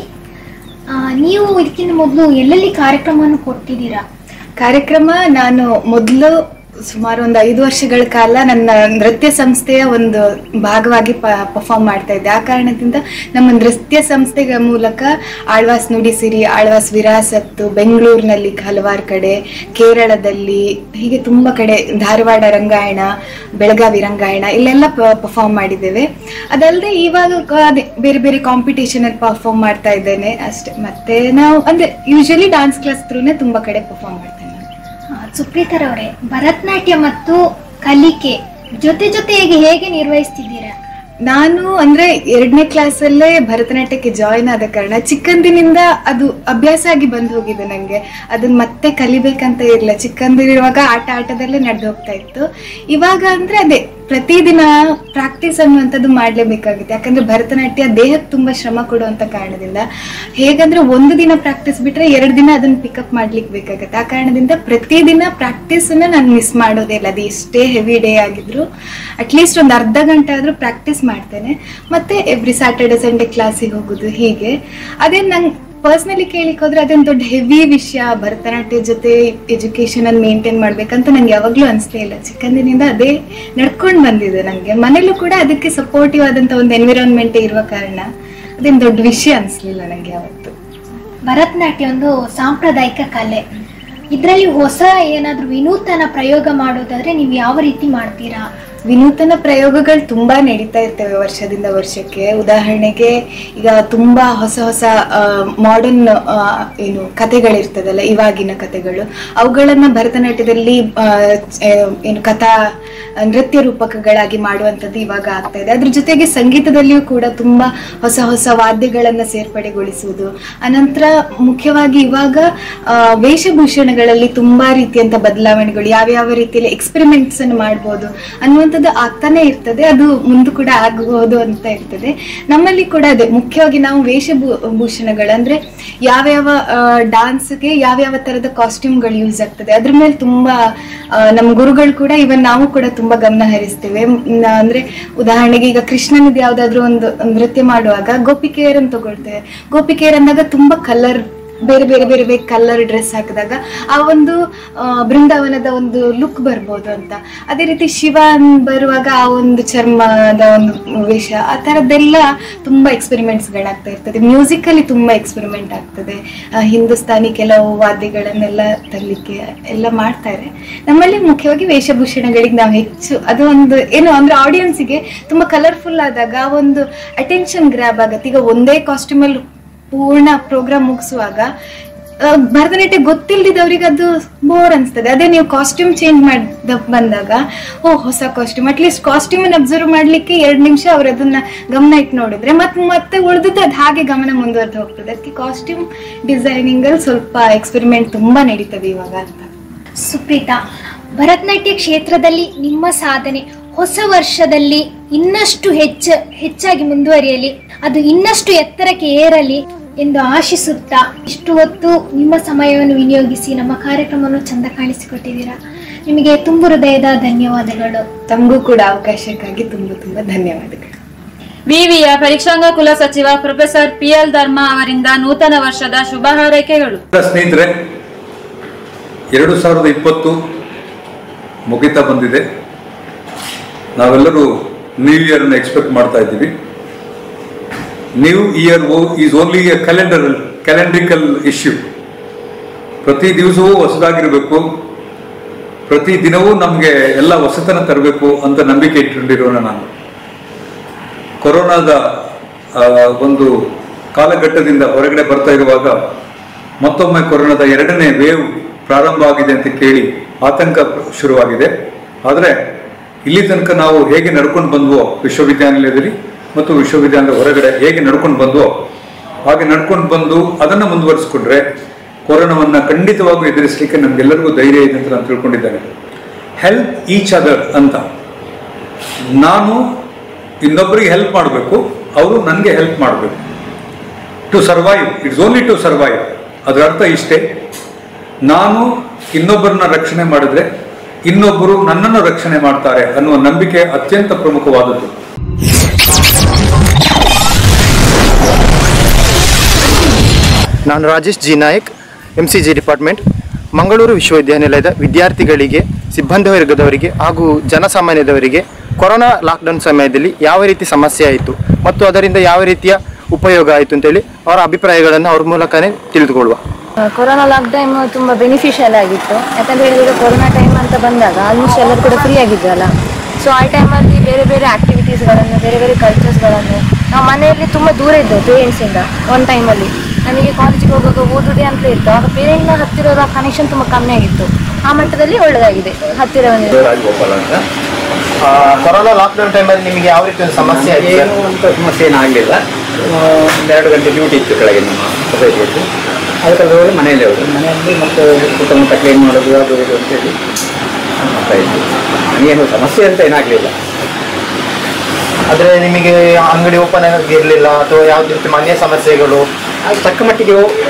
ಆ, ನೀವು ಇದಕ್ಕಿಂತ ಮೊದಲು ಎಲ್ಲೆಲ್ಲಿ ಕಾರ್ಯಕ್ರಮವನ್ನು ಕೊಟ್ಟಿದ್ದೀರಾ ಕಾರ್ಯಕ್ರಮ ನಾನು ಮೊದಲು ಸುಮಾರು ಒಂದು ಐದು ವರ್ಷಗಳ ಕಾಲ ನನ್ನ ನೃತ್ಯ ಸಂಸ್ಥೆಯ ಒಂದು ಭಾಗವಾಗಿ ಪರ್ಫಾರ್ಮ್ ಮಾಡ್ತಾ ಇದ್ದೆ ಆ ಕಾರಣದಿಂದ ನಮ್ಮ ನೃತ್ಯ ಸಂಸ್ಥೆಗಳ ಮೂಲಕ ಆಳ್ವಾಸ್ ನುಡಿಸಿರಿ ಆಳ್ವಾಸ್ ವಿರಾಸತ್ತು ಬೆಂಗಳೂರಿನಲ್ಲಿ ಹಲವಾರು ಕಡೆ ಕೇರಳದಲ್ಲಿ ಹೀಗೆ ತುಂಬ ಕಡೆ ಧಾರವಾಡ ರಂಗಾಯಣ ಬೆಳಗಾವಿ ರಂಗಾಯಣ ಇಲ್ಲೆಲ್ಲ ಪರ್ಫಾರ್ಮ್ ಮಾಡಿದ್ದೇವೆ ಅದಲ್ಲದೆ ಇವಾಗ ಕ- ಅದೇ ಬೇರೆ ಬೇರೆ ಕಾಂಪಿಟೇಷನ್ ಅಲ್ಲಿ ಪರ್ಫಾರ್ಮ್ ಮಾಡ್ತಾ ಇದ್ದೇನೆ ಅಷ್ಟೇ ಮತ್ತೆ ನಾವು ಅಂದ್ರೆ ಯೂಶಲಿ ಡಾನ್ಸ್ ಕ್ಲಾಸ್ ತ್ರೂನೇ ತುಂಬಾ ಕಡೆ ಪರ್ಫಾರ್ಮ್ ಮಾಡ್ತೇನೆ ಆ, ಸುಪ್ರೀತರವರೇ ಭರತನಾಟ್ಯ ಮತ್ತು ಕಲಿಕೆ ಜೊತೆ ಜೊತೆಗೆ ಹೇಗೆ ನಿರ್ವಹಿಸ್ತಿದ್ದೀರಾ ನಾನು ಅಂದ್ರೆ ಎರಡನೇ ಕ್ಲಾಸಲ್ಲೇ ಭರತನಾಟ್ಯಕ್ಕೆ ಜಾಯಿನ್ ಆದ ಕಾರಣ ಚಿಕ್ಕಂದಿನಿಂದ ಅದು ಅಭ್ಯಾಸ ಆಗಿ ಬಂದು ಹೋಗಿದೆ ನಂಗೆ ಅದನ್ನ ಮತ್ತೆ ಕಲಿಬೇಕಂತ ಇರಲಿಲ್ಲ ಚಿಕ್ಕಂದಿರುವಾಗ ಆಟ ಆಟದಲ್ಲೇ ನಡೆದು ಹೋಗ್ತಾ ಇತ್ತು ಇವಾಗ ಅಂದ್ರೆ ಅದೇ ಪ್ರತಿದಿನ ಪ್ರಾಕ್ಟೀಸ್ ಅನ್ನುವಂಥದ್ದು ಮಾಡ್ಲೇಬೇಕಾಗುತ್ತೆ ಯಾಕಂದ್ರೆ ಭರತನಾಟ್ಯ ದೇಹಕ್ಕೆ ತುಂಬಾ ಶ್ರಮ ಕೊಡುವಂತ ಕಾರಣದಿಂದ ಹೇಗಂದ್ರೆ ಒಂದು ದಿನ ಪ್ರಾಕ್ಟೀಸ್ ಬಿಟ್ರೆ ಎರಡು ದಿನ ಅದನ್ನ ಪಿಕಪ್ ಮಾಡ್ಲಿಕ್ಕೆ ಬೇಕಾಗುತ್ತೆ ಆ ಕಾರಣದಿಂದ ಪ್ರತಿದಿನ ಪ್ರಾಕ್ಟೀಸ್ ನಾನು ಮಿಸ್ ಮಾಡೋದೇ ಇಲ್ಲ ಅದು ಎಷ್ಟೇ ಹೆವಿ ಡೇ ಆಗಿದ್ರು ಅಟ್ಲೀಸ್ಟ್ ಒಂದು ಅರ್ಧ ಗಂಟೆ ಆದ್ರೂ ಪ್ರಾಕ್ಟೀಸ್ ಮಾಡ್ತೇನೆ ಮತ್ತೆ ಎವ್ರಿ ಸ್ಯಾಟರ್ಡೆ ಸಂಡೇ ಕ್ಲಾಸಿಗೆ ಹೋಗುದು ಹೀಗೆ ಅದೇ ನಂಗೆ ಪರ್ಸ್ನಲಿ ಕೇಳಿಕ್ ಹೋದ್ರೆ ಅದೊಂದು ದೊಡ್ಡ ಹೆವಿ ವಿಷಯ ಭರತನಾಟ್ಯ ಜೊತೆ ಎಜುಕೇಶನ್ ಅನ್ನು ಮೇಂಟೈನ್ ಮಾಡ್ಬೇಕಂತ ನಂಗೆ ಯಾವಾಗ್ಲೂ ಅನಿಸ್ಲೇ ಇಲ್ಲ ಚಿಕ್ಕಂದಿನಿಂದ ಅದೇ ನಡ್ಕೊಂಡು ಬಂದಿದೆ ನಂಗೆ ಮನೇಲೂ ಕೂಡ ಅದಕ್ಕೆ ಸಪೋರ್ಟಿವ್ ಆದಂತ ಒಂದು ಎನ್ವಿರಾನ್ಮೆಂಟ್ ಇರುವ ಕಾರಣ ಅದೇನು ದೊಡ್ಡ ವಿಷಯ ಅನಿಸ್ಲಿಲ್ಲ ನಂಗೆ ಯಾವತ್ತು ಭರತನಾಟ್ಯ ಒಂದು ಸಾಂಪ್ರದಾಯಿಕ ಕಲೆ ಇದರಲ್ಲಿ ಹೊಸ ಏನಾದ್ರೂ ವಿನೂತನ ಪ್ರಯೋಗ ಮಾಡೋದಾದ್ರೆ ನೀವು ಯಾವ ರೀತಿ ಮಾಡ್ತೀರಾ ವಿನೂತನ ಪ್ರಯೋಗಗಳು ತುಂಬಾ ನಡೀತಾ ಇರ್ತವೆ ವರ್ಷದಿಂದ ವರ್ಷಕ್ಕೆ ಉದಾಹರಣೆಗೆ ಈಗ ತುಂಬಾ ಹೊಸ ಹೊಸ ಮಾಡರ್ನ್ ಏನು ಕಥೆಗಳಿರ್ತದಲ್ಲ ಇವಾಗಿನ ಕಥೆಗಳು ಅವುಗಳನ್ನ ಭರತನಾಟ್ಯದಲ್ಲಿ ಆ, ಆ, ಏನು ಕಥಾ ನೃತ್ಯ ರೂಪಕಗಳಾಗಿ ಮಾಡುವಂಥದ್ದು ಇವಾಗ ಆಗ್ತಾ ಇದೆ ಅದ್ರ ಜೊತೆಗೆ ಸಂಗೀತದಲ್ಲಿಯೂ ಕೂಡ ತುಂಬಾ ಹೊಸ ಹೊಸ ವಾದ್ಯಗಳನ್ನ ಸೇರ್ಪಡೆಗೊಳಿಸುವುದು ಅನಂತರ ಮುಖ್ಯವಾಗಿ ಇವಾಗ ಆ, ವೇಷಭೂಷಣಗಳಲ್ಲಿ ತುಂಬಾ ರೀತಿಯಂತ ಬದಲಾವಣೆಗಳು ಯಾವ್ಯಾವ ರೀತಿಯಲ್ಲಿ ಎಕ್ಸ್ಪೆರಿಮೆಂಟ್ಸ್ ಅನ್ನು ಮಾಡ್ಬೋದು ಅನ್ನುವಂಥದ್ದು ಆಗ್ತಾನೆ ಇರ್ತದೆ ಅದು ಮುಂದೆ ಕೂಡ ಆಗಬಹುದು ಅಂತ ಇರ್ತದೆ ನಮ್ಮಲ್ಲಿ ಕೂಡ ಅದೇ ಮುಖ್ಯವಾಗಿ ನಾವು ವೇಷಭೂಷಣಗಳು ಅಂದ್ರೆ ಯಾವ್ಯಾವ ಡಾನ್ಸ್ಗೆ ಯಾವ್ಯಾವ ತರದ ಕಾಸ್ಟ್ಯೂಮ್ಗಳು ಯೂಸ್ ಆಗ್ತದೆ ಅದ್ರ ಮೇಲೆ ತುಂಬಾ ಆ, ನಮ್ಮ ಗುರುಗಳು ಕೂಡ ಇವನ್ ನಾವು ಕೂಡ ತುಂಬಾ ಗಮನ ಹರಿಸ್ತೇವೆ ಮ್, ನ- ಅಂದ್ರೆ ಉದಾಹರಣೆಗೆ ಈಗ ಕೃಷ್ಣನಿಗೆ ಯಾವ್ದಾದ್ರು ಒಂದು ನೃತ್ಯ ಮಾಡುವಾಗ ಗೋಪಿಕೆಯರನ್ನು ತಗೊಳ್ತೇವೆ ಗೋಪಿಕೆಯರ್ ಅಂದಾಗ ತುಂಬಾ ಕಲರ್ ಬೇರೆ ಬೇರೆ ಬೇರೆ ಬೇರೆ ಕಲರ್ ಡ್ರೆಸ್ ಹಾಕಿದಾಗ ಆ ಒಂದು ಆ, ಬೃಂದಾವನದ ಒಂದು ಲುಕ್ ಬರ್ಬೋದು ಅಂತ ಅದೇ ರೀತಿ ಶಿವ ಅನ್- ಬರುವಾಗ ಆ ಒಂದು ಚರ್ಮದ ಒಂದು ವೇಷ ಆ ತರದ್ದೆಲ್ಲ ತುಂಬಾ ಎಕ್ಸ್ಪೆರಿಮೆಂಟ್ಸ್ ಗಳಾಗ್ತಾ ಇರ್ತದೆ ಮ್ಯೂಸಿಕ್ ಅಲ್ಲಿ ತುಂಬಾ ಎಕ್ಸ್ಪೆರಿಮೆಂಟ್ ಆಗ್ತದೆ ಆ, ಹಿಂದೂಸ್ತಾನಿ ಕೆಲವು ವಾದ್ಯಗಳನ್ನೆಲ್ಲ ತರಲಿಕ್ಕೆ ಎಲ್ಲ ಮಾಡ್ತಾರೆ ನಮ್ಮಲ್ಲಿ ಮುಖ್ಯವಾಗಿ ವೇಷಭೂಷಣಗಳಿಗೆ ನಾವು ಹೆಚ್ಚು ಅದು ಒಂದು ಏನು ಅಂದ್ರೆ ಆಡಿಯನ್ಸಿಗೆ ತುಂಬಾ ಕಲರ್ಫುಲ್ ಆದಾಗ ಆ ಒಂದು ಅಟೆನ್ಷನ್ ಗ್ರ್ಯಾಬ್ ಆಗತ್ತೆ ಈಗ ಒಂದೇ ಕಾಸ್ಟ್ಯೂಮ್ ಅಲ್ಲಿ ಪೂರ್ಣ ಪ್ರೋಗ್ರಾಮ್ ಮುಗಿಸುವಾಗ ಆ, ಭರತನಾಟ್ಯ ಗೊತ್ತಿಲ್ದಿದ್ದವ್ರಿಗೆ ಅದು ಬೋರ್ ಅನ್ಸ್ತದೆ ಅದೇ ನೀವು ಕಾಸ್ಟ್ಯೂಮ್ ಚೇಂಜ್ ಮಾಡ ಬಂದಾಗ ಓ ಹೊಸ ಕಾಸ್ಟ್ಯೂಮ್ ಅಟ್ಲೀಸ್ಟ್ ಕಾಸ್ಟ್ಯೂಮ್ ಅಬ್ಸರ್ವ್ ಮಾಡ್ಲಿಕ್ಕೆ ಎರಡು ನಿಮಿಷ ಅವ್ರು ಅದನ್ನ ಗಮನ ಇಟ್ಟು ನೋಡಿದ್ರೆ ಮತ್ತೆ ಮತ್ತೆ ಉಳಿದದ್ದು ಅದು ಹಾಗೆ ಗಮನ ಮುಂದುವರೆದು ಹೋಗ್ತದೆ ಅದಕ್ಕೆ ಕಾಸ್ಟ್ಯೂಮ್ ಡಿಸೈನಿಂಗ್ ಅಲ್ಲಿ ಸ್ವಲ್ಪ ಎಕ್ಸ್ಪೆರಿಮೆಂಟ್ ತುಂಬಾ ನಡೀತದೆ ಇವಾಗ ಅಂತ ಸುಪ್ರೀತಾ ಭರತನಾಟ್ಯ ಕ್ಷೇತ್ರದಲ್ಲಿ ನಿಮ್ಮ ಸಾಧನೆ ಹೊಸ ವರ್ಷದಲ್ಲಿ ಇನ್ನಷ್ಟು ಹೆಚ್ಚು ಹೆಚ್ಚಾಗಿ ಮುಂದುವರಿಯಲಿ ಅದು ಇನ್ನಷ್ಟು ಎತ್ತರಕ್ಕೆ ಏರಲಿ ಎಂದು ಆಶಿಸುತ್ತಾ ಇಷ್ಟು ಹೊತ್ತು ನಿಮ್ಮ ಸಮಯವನ್ನು ವಿನಿಯೋಗಿಸಿ ನಮ್ಮ ಕಾರ್ಯಕ್ರಮವನ್ನು ಚಂದ ಕಾಣಿಸಿಕೊಟ್ಟಿದ್ದೀರಾ ನಿಮಗೆ ತುಂಬು ಹೃದಯದ ಧನ್ಯವಾದಗಳು ತಮಗೂ ಕೂಡ ಅವಕಾಶಕ್ಕಾಗಿ ತುಂಬ ತುಂಬ ಧನ್ಯವಾದಗಳು ವಿವಿಯ ಪರೀಕ್ಷಾಂಗ ಕುಲ ಸಚಿವ ಪ್ರೊಫೆಸರ್ ಪಿ ಎಲ್ ಧರ್ಮ ಅವರಿಂದ ನೂತನ ವರ್ಷದ ಶುಭ ಹಾರೈಕೆಗಳು ಸ್ನೇಹಿತರೆ ಎರಡು ಸಾವಿರದ ಇಪ್ಪತ್ತು ಮುಗಿತಾ ಬಂದಿದೆ ನಾವೆಲ್ಲರೂ ನ್ಯೂ ಇಯರ್ನ ಎಕ್ಸ್ಪೆಕ್ಟ್ ಮಾಡ್ತಾ ಇದ್ದೀವಿ new year is only a calendar calendrical issue ಪ್ರತಿ ದಿವಸವೂ ಹೊಸದಾಗಿರಬೇಕು ಪ್ರತಿ ದಿನವೂ ನಮಗೆ ಎಲ್ಲ ಹೊಸತನ ತರಬೇಕು ಅಂತ ನಂಬಿಕೆ ಇಟ್ಟುಕೊಂಡಿರೋಣ ನಾನು ಕೊರೋನಾದ ಆ, ಒಂದು ಕಾಲಘಟ್ಟದಿಂದ ಹೊರಗಡೆ ಬರ್ತಾ ಇರುವಾಗ ಮತ್ತೊಮ್ಮೆ ಕೊರೋನಾದ ಎರಡನೇ ವೇವ್ ಪ್ರಾರಂಭ ಆಗಿದೆ ಅಂತ ಕೇಳಿ ಆತಂಕ ಶುರುವಾಗಿದೆ ಆದರೆ ಇಲ್ಲಿ ತನಕ ನಾವು ಹೇಗೆ ನಡ್ಕೊಂಡು ಬಂದ್ವೋ ವಿಶ್ವವಿದ್ಯಾನಿಲಯದಲ್ಲಿ ಮತ್ತು ವಿಶ್ವವಿದ್ಯಾಲಯದ ಹೊರಗಡೆ ಹೇಗೆ ನಡ್ಕೊಂಡು ಬಂದ್ವೋ ಹಾಗೆ ನಡ್ಕೊಂಡು ಬಂದು ಅದನ್ನು ಮುಂದುವರಿಸ್ಕೊಂಡ್ರೆ ಕೊರೋನಾವನ್ನ ಖಂಡಿತವಾಗೂ ಎದುರಿಸಲಿಕ್ಕೆ ನಮ್ಗೆಲ್ಲರಿಗೂ ಧೈರ್ಯ ಇದೆ ಅಂತ ನಾನು ತಿಳ್ಕೊಂಡಿದ್ದೇನೆ ಹೆಲ್ಪ್ ಈಚ್ ಅದರ್ ಅಂತ ನಾನು ಇನ್ನೊಬ್ಬರಿಗೆ ಹೆಲ್ಪ್ ಮಾಡಬೇಕು ಅವರು ನನಗೆ ಹೆಲ್ಪ್ ಮಾಡಬೇಕು to survive it's only to survive ಅದರ ಅರ್ಥ ಇಷ್ಟೇ ನಾನು ಇನ್ನೊಬ್ಬರನ್ನ ರಕ್ಷಣೆ ಮಾಡಿದ್ರೆ ಇನ್ನೊಬ್ಬರು ನನ್ನನ್ನು ರಕ್ಷಣೆ ಮಾಡ್ತಾರೆ ಅನ್ನುವ ನಂಬಿಕೆ ಅತ್ಯಂತ ಪ್ರಮುಖವಾದದ್ದು ನಾನು Rajesh G Naik M C G department Mangaluru ವಿಶ್ವವಿದ್ಯಾನಿಲಯದ ವಿದ್ಯಾರ್ಥಿಗಳಿಗೆ ಸಿಬ್ಬಂದಿ ವರ್ಗದವರಿಗೆ ಹಾಗೂ ಜನಸಾಮಾನ್ಯದವರಿಗೆ ಕೊರೋನಾ ಲಾಕ್ಡೌನ್ ಸಮಯದಲ್ಲಿ ಯಾವ ರೀತಿ ಸಮಸ್ಯೆ ಆಯಿತು ಮತ್ತು ಅದರಿಂದ ಯಾವ ರೀತಿಯ ಉಪಯೋಗ ಆಯಿತು ಅಂತೇಳಿ ಅವರ ಅಭಿಪ್ರಾಯಗಳನ್ನು ಅವ್ರ ಮೂಲಕನೇ ತಿಳಿದುಕೊಳ್ಳುವ ಕೊರೋನಾ ಲಾಕ್ ಟೈಮ್ ತುಂಬ ಬೆನಿಫಿಷಿಯಲ್ ಆಗಿತ್ತು ಯಾಕಂತ ಹೇಳಿದ್ರೆ ಕೊರೋನಾ ಟೈಮ್ ಅಂತ ಬಂದಾಗ ಆಲ್ಮೋಸ್ಟ್ ಎಲ್ಲರೂ ಕೂಡ ಫ್ರೀ ಆಗಿದ್ರಲ್ಲ ಸೊ ಆ ಟೈಮಲ್ಲಿ ಬೇರೆ ಬೇರೆ ಆಕ್ಟಿವಿಟೀಸ್ಗಳನ್ನು ಬೇರೆ ಬೇರೆ ಕಲ್ಚರ್ಸ್ಗಳನ್ನು ನಾವು ಮನೆಯಲ್ಲಿ ತುಂಬ ದೂರ ಇದ್ದೆವು ಪೇರೆಂಟ್ಸಿಂದ ಒನ್ ಟೈಮಲ್ಲಿ ನಮಗೆ ಕಾಲೇಜಿಗೆ ಹೋಗುವಾಗ ಓದುದೇ ಅಂತ ಇತ್ತು ಆಗ ಪೇರೆಂಟ್ನ ಹತ್ತಿರದ ಕನೆಕ್ಷನ್ ತುಂಬ ಕಮ್ಮಿ ಆಗಿತ್ತು ಆ ಮಟ್ಟದಲ್ಲಿ ಒಳ್ಳೆದಾಗಿದೆ ಹತ್ತಿರ ಬಂದಿದೆ ರಾಜಗೋಪಾಲ್ ಅಂತ ಆ, ಕೊರೋನಾ ಲಾಕ್ಡೌನ್ ಟೈಮಲ್ಲಿ ನಿಮಗೆ ಯಾವ ರೀತಿ ಒಂದು ಸಮಸ್ಯೆ ಆಯ್ತು ಏನು ಅಂತ ಸಮಸ್ಯೆ ಏನಾಗಲಿಲ್ಲ ಒಂದೆರಡು ಗಂಟೆ ಡ್ಯೂಟಿ ಇತ್ತು ಕೆಳಗೆ ನಮ್ಮ ಸೊಸೈಟಿಯಲ್ಲಿ ಅದಕ್ಕೆ ಹೋಗಿ ಮನೆಯಲ್ಲಿ ಹೋಗಿ ಮನೆಯಲ್ಲಿ ಮತ್ತೆ ಸುತ್ತಮುತ್ತ ಕ್ಲೀನ್ ಮಾಡೋದು ಅದು ಇದು ಅಂತೇಳಿ ಮಾಡ್ತಾ ಇದ್ವಿ ನನಗೇನು ಸಮಸ್ಯೆ ಅಂತ ಏನಾಗಲಿಲ್ಲ ಆದರೆ ನಿಮಗೆ ಅಂಗಡಿ ಓಪನ್ ಆಗಿರಲಿಲ್ಲ ಅಥವಾ ಯಾವುದೇ ರೀತಿ ಮನೆಯ ಸಮಸ್ಯೆಗಳು ಅದು ತಕ್ಕ ಮಟ್ಟಿಗೆ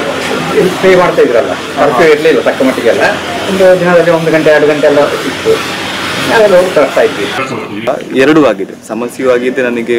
ಪೇ ಮಾಡ್ತಾ ಇದ್ರಲ್ಲ ಕರ್ಫ್ಯೂ ಇರಲಿಲ್ಲ ತಕ್ಕ ಮಟ್ಟಿಗೆಲ್ಲ ಒಂದು ದಿನದಲ್ಲಿ ಒಂದು ಗಂಟೆ ಎರಡು ಗಂಟೆ ಎಲ್ಲ ಇತ್ತು ನಾವೆಲ್ಲ ಹೋಗಿ ತರ್ತಾ ಇದ್ವಿ ಎರಡೂ ಆಗಿದೆ ಸಮಸ್ಯೆಯೂ ಆಗಿದೆ ನನಗೆ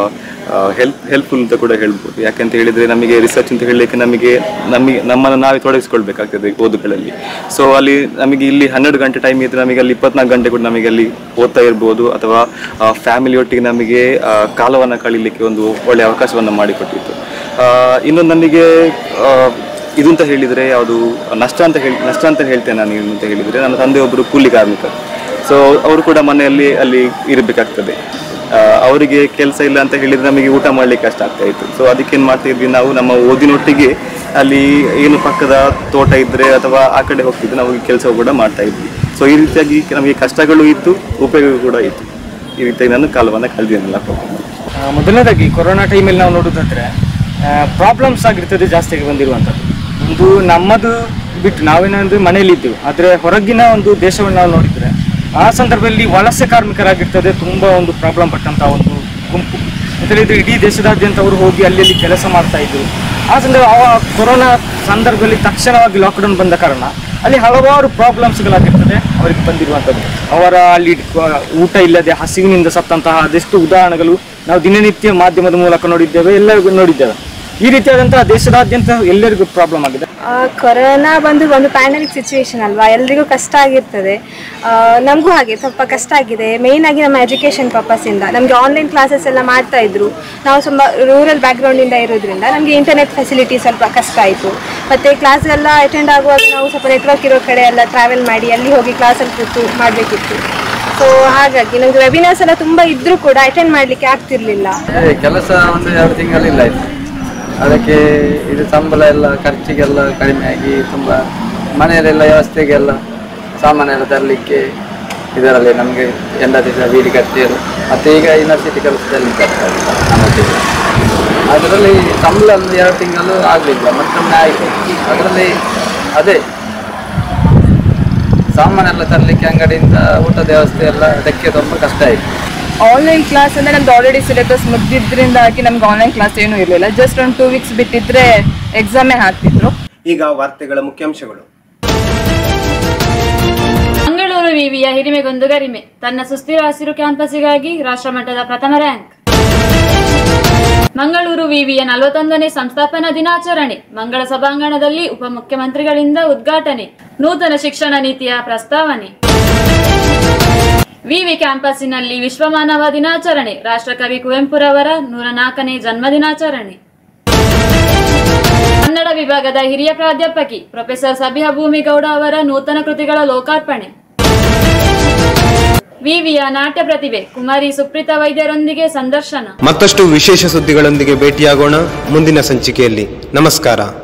ಹೆಲ್ಪ್ ಹೆಲ್ಪ್ಫುಲ್ ಅಂತ ಕೂಡ ಹೇಳ್ಬೋದು ಯಾಕಂತ ಹೇಳಿದ್ರೆ ನಮಗೆ ರಿಸರ್ಚ್ ಅಂತ ಹೇಳಲಿಕ್ಕೆ ನಮಗೆ ನಮಗೆ ನಮ್ಮನ್ನು ನಾವೇ ತೊಡಗಿಸ್ಕೊಳ್ಬೇಕಾಗ್ತದೆ ಓದುಗಳಲ್ಲಿ ಸೊ ಅಲ್ಲಿ ನಮಗೆ ಇಲ್ಲಿ ಹನ್ನೆರಡು ಗಂಟೆ ಟೈಮ್ ಇದ್ರೆ ನಮಗೆ ಅಲ್ಲಿ ಇಪ್ಪತ್ನಾಲ್ಕು ಗಂಟೆ ಕೂಡ ನಮಗೆ ಅಲ್ಲಿ ಓದ್ತಾ ಇರ್ಬೋದು ಅಥವಾ ಫ್ಯಾಮಿಲಿ ಒಟ್ಟಿಗೆ ನಮಗೆ ಆ, ಕಾಲವನ್ನು ಕಳೀಲಿಕ್ಕೆ ಒಂದು ಒಳ್ಳೆಯ ಅವಕಾಶವನ್ನು ಮಾಡಿಕೊಟ್ಟಿತ್ತು ಆ, ಇನ್ನು ನನಗೆ ಆ, ಇದು ಅಂತ ಹೇಳಿದರೆ ಯಾವುದು ನಷ್ಟ ಅಂತ ಹೇಳಿ ನಷ್ಟ ಅಂತ ಹೇಳ್ತೇನೆ ನಾನು ಏನು ಅಂತ ಹೇಳಿದರೆ ನನ್ನ ತಂದೆ ಒಬ್ಬರು ಕೂಲಿ ಕಾರ್ಮಿಕರು ಸೊ ಅವರು ಕೂಡ ಮನೆಯಲ್ಲಿ ಅಲ್ಲಿ ಇರಬೇಕಾಗ್ತದೆ ಆ, ಅವರಿಗೆ ಕೆಲಸ ಇಲ್ಲ ಅಂತ ಹೇಳಿದ್ರೆ ನಮಗೆ ಊಟ ಮಾಡ್ಲಿಕ್ಕೆ ಕಷ್ಟ ಆಗ್ತಾ ಇತ್ತು ಸೊ ಅದಕ್ಕೆ ಏನು ಮಾಡ್ತಾ ಇದ್ವಿ ನಾವು ನಮ್ಮ ಓದಿನೊಟ್ಟಿಗೆ ಅಲ್ಲಿ ಏನು ಪಕ್ಕದ ತೋಟ ಇದ್ರೆ ಅಥವಾ ಆ ಕಡೆ ಹೋಗ್ತಿದ್ವಿ ನಾವು ಕೆಲಸ ಕೂಡ ಮಾಡ್ತಾ ಇದ್ವಿ ಸೊ ಈ ರೀತಿಯಾಗಿ ನಮಗೆ ಕಷ್ಟಗಳು ಇತ್ತು ಉಪಯೋಗ ಕೂಡ ಇತ್ತು ಈ ರೀತಿಯಾಗಿ ನಾನು ಕಾಲವನ್ನು ಕಳೆದಿದ್ದೇನೆ ಆ, ಮೊದಲನೇದಾಗಿ ಕೊರೋನಾ ಟೈಮಲ್ಲಿ ನಾವು ನೋಡೋದಾದ್ರೆ ಪ್ರಾಬ್ಲಮ್ಸ್ ಆಗಿರ್ತದೆ ಜಾಸ್ತಿಯಾಗಿ ಬಂದಿರುವಂಥದ್ದು ಒಂದು ನಮ್ಮದು ಬಿಟ್ಟು ನಾವೇನಂದ್ರೆ ಮನೆಯಲ್ಲಿ ಇದ್ದೆವು ಆದರೆ ಹೊರಗಿನ ಒಂದು ದೇಶವನ್ನು ನಾವು ನೋಡಿದರೆ ಆ ಸಂದರ್ಭದಲ್ಲಿ ವಲಸೆ ಕಾರ್ಮಿಕರಾಗಿರ್ತದೆ ತುಂಬ ಒಂದು ಪ್ರಾಬ್ಲಮ್ ಪಟ್ಟಂಥ ಒಂದು ಗುಂಪು ಅಂತ ಹೇಳಿದ್ರೆ ಇಡೀ ದೇಶದಾದ್ಯಂತ ಅವರು ಹೋಗಿ ಅಲ್ಲಿ ಅಲ್ಲಿ ಕೆಲಸ ಮಾಡ್ತಾ ಇದ್ರು ಆ ಸಂದರ್ಭ ಆ ಕೊರೋನಾ ಸಂದರ್ಭದಲ್ಲಿ ತಕ್ಷಣವಾಗಿ ಲಾಕ್ಡೌನ್ ಬಂದ ಕಾರಣ ಅಲ್ಲಿ ಹಲವಾರು ಪ್ರಾಬ್ಲಮ್ಸ್ಗಳಾಗಿರ್ತದೆ ಅವರಿಗೆ ಬಂದಿರುವಂಥದ್ದು ಅವರ ಅಲ್ಲಿ ಕ- ಊಟ ಇಲ್ಲದೆ ಹಸಿವಿನಿಂದ ಸತ್ತಂತಹ ಅದೆಷ್ಟು ಉದಾಹರಣೆಗಳು ನಾವು ದಿನನಿತ್ಯ ಮಾಧ್ಯಮದ ಮೂಲಕ ನೋಡಿದ್ದೇವೆ ಎಲ್ಲರಿಗೂ ನೋಡಿದ್ದೇವೆ ಈ ರೀತಿಯಾದಂತಹ ದೇಶದಾದ್ಯಂತ ಎಲ್ಲರಿಗೂ ಪ್ರಾಬ್ಲಮ್ ಆಗಿದೆ ಆ, ಕೊರೋನಾ ಬಂದು ಒಂದು ಪ್ಯಾಂಡಮಿಕ್ ಸಿಚುವೇಶನ್ ಅಲ್ವಾ ಎಲ್ರಿಗೂ ಕಷ್ಟ ಆಗಿರ್ತದೆ ಆ, ನಮಗೂ ಹಾಗೆ ಸ್ವಲ್ಪ ಕಷ್ಟ ಆಗಿದೆ ಮೇಯ್ನ್ ಆಗಿ ನಮ್ಮ ಎಜುಕೇಷನ್ ಪರ್ಪಸ್ಸಿಂದ ನಮಗೆ ಆನ್ಲೈನ್ ಕ್ಲಾಸಸ್ ಎಲ್ಲ ಮಾಡ್ತಾ ಇದ್ರು ನಾವು ತುಂಬ ರೂರಲ್ ಬ್ಯಾಕ್ಗ್ರೌಂಡಿಂದ ಇರೋದ್ರಿಂದ ನಮಗೆ ಇಂಟರ್ನೆಟ್ ಫೆಸಿಲಿಟಿ ಸ್ವಲ್ಪ ಕಷ್ಟ ಆಯಿತು ಮತ್ತು ಕ್ಲಾಸ್ಗೆಲ್ಲ ಅಟೆಂಡ್ ಆಗುವಾಗ ನಾವು ಸ್ವಲ್ಪ ನೆಟ್ವರ್ಕ್ ಇರೋ ಕಡೆ ಎಲ್ಲ ಟ್ರಾವೆಲ್ ಮಾಡಿ ಅಲ್ಲಿ ಹೋಗಿ ಕ್ಲಾಸಲ್ಲಿ ಕೂತು ಮಾಡಬೇಕಿತ್ತು ಸೊ ಹಾಗಾಗಿ ನಮಗೆ ವೆಬಿನಾರ್ಸ್ ಎಲ್ಲ ತುಂಬ ಇದ್ರೂ ಕೂಡ ಅಟೆಂಡ್ ಮಾಡಲಿಕ್ಕೆ ಆಗ್ತಿರ್ಲಿಲ್ಲ ಅದೇ ಕೆಲಸ ಒಂದು ಎರಡು ತಿಂಗಳಿಲ್ಲ ಆಯ್ತು ಅದಕ್ಕೆ ಇದು ಸಂಬಳ ಎಲ್ಲ ಖರ್ಚಿಗೆಲ್ಲ ಕಡಿಮೆ ಆಗಿ ತುಂಬ ಮನೆಯಲ್ಲೆಲ್ಲ ವ್ಯವಸ್ಥೆಗೆಲ್ಲ ಸಾಮಾನೆಲ್ಲ ತರಲಿಕ್ಕೆ ಇದರಲ್ಲಿ ನಮಗೆ ಎಲ್ಲ ದಿವಸ ಬೀಡಿ ಕಟ್ಟಿಯರು ಮತ್ತು ಈಗ ಯೂನಿವರ್ಸಿಟಿ ಕೆಲಸದಲ್ಲಿ ಕಟ್ತಾರೆ ನಮ್ಮೊಟ್ಟಿಗೆ ಅದರಲ್ಲಿ ಸಂಬಳ ಒಂದು ಎರಡು ತಿಂಗಳು ಆಗಲಿಲ್ಲ ಮತ್ತೊಮ್ಮೆ ಆಯಿತು ಅದರಲ್ಲಿ ಅದೇ ಸಾಮಾನೆಲ್ಲ ತರಲಿಕ್ಕೆ ಅಂಗಡಿಯಿಂದ ಊಟದ ವ್ಯವಸ್ಥೆ ಎಲ್ಲ ಅದಕ್ಕೆ ತುಂಬ ಕಷ್ಟ ಆಯಿತು ಆನ್ಲೈನ್ ಕ್ಲಾಸ್ ಅಂದ್ರೆ ನಮ್ದು ಆಲ್ರೆಡಿ ಸಿಲೆಬಸ್ ಮುಗ್ದಿದ್ರಿಂದಾಗಿ ನಮ್ಗೆ ಆನ್ಲೈನ್ ಕ್ಲಾಸ್ ಏನೂ ಇರಲಿಲ್ಲ ಜಸ್ಟ್ ಒಂದು ಟೂ ವೀಕ್ಸ್ ಬಿಟ್ಟಿದ್ರೆ ಎಕ್ಸಾಮೇ ಹಾಕ್ತಿದ್ರು ಈಗ ವಾರ್ತೆಗಳ ಮುಖ್ಯಾಂಶಗಳು ಮಂಗಳೂರು ವಿವಿಯ ಹಿರಿಮೆಗೊಂದು ಗರಿಮೆ ತನ್ನ ಸುಸ್ಥಿರ ಹಸಿರು ಕ್ಯಾಂಪಸ್ಸಿಗಾಗಿ ರಾಷ್ಟ್ರಮಟ್ಟದ ಪ್ರಥಮ ರ್ಯಾಂಕ್ ಮಂಗಳೂರು ವಿವಿಯ ನಲವತ್ತೊಂದನೇ ಸಂಸ್ಥಾಪನಾ ದಿನಾಚರಣೆ ಮಂಗಳ ಸಭಾಂಗಣದಲ್ಲಿ ಉಪಮುಖ್ಯಮಂತ್ರಿಗಳಿಂದ ಉದ್ಘಾಟನೆ ನೂತನ ಶಿಕ್ಷಣ ನೀತಿಯ ಪ್ರಸ್ತಾವನೆ ವಿವಿ ಕ್ಯಾಂಪಸ್ಸಿನಲ್ಲಿ ವಿಶ್ವ ಮಾನವ ದಿನಾಚರಣೆ ರಾಷ್ಟ್ರಕವಿ ಕುವೆಂಪುರವರ ನೂರ ನಾಲ್ಕನೇ ಜನ್ಮ ದಿನಾಚರಣೆ ಕನ್ನಡ ವಿಭಾಗದ ಹಿರಿಯ ಪ್ರಾಧ್ಯಾಪಕಿ ಪ್ರೊಫೆಸರ್ ಸಬಿಹಾ ಭೂಮಿಗೌಡ ಅವರ ನೂತನ ಕೃತಿಗಳ ಲೋಕಾರ್ಪಣೆ ವಿವಿಯ ನಾಟ್ಯ ಪ್ರತಿಭೆ ಕುಮಾರಿ ಸುಪ್ರೀತಾ ವೈದ್ಯರೊಂದಿಗೆ ಸಂದರ್ಶನ ಮತ್ತಷ್ಟು ವಿಶೇಷ ಸುದ್ದಿಗಳೊಂದಿಗೆ ಭೇಟಿಯಾಗೋಣ ಮುಂದಿನ ಸಂಚಿಕೆಯಲ್ಲಿ ನಮಸ್ಕಾರ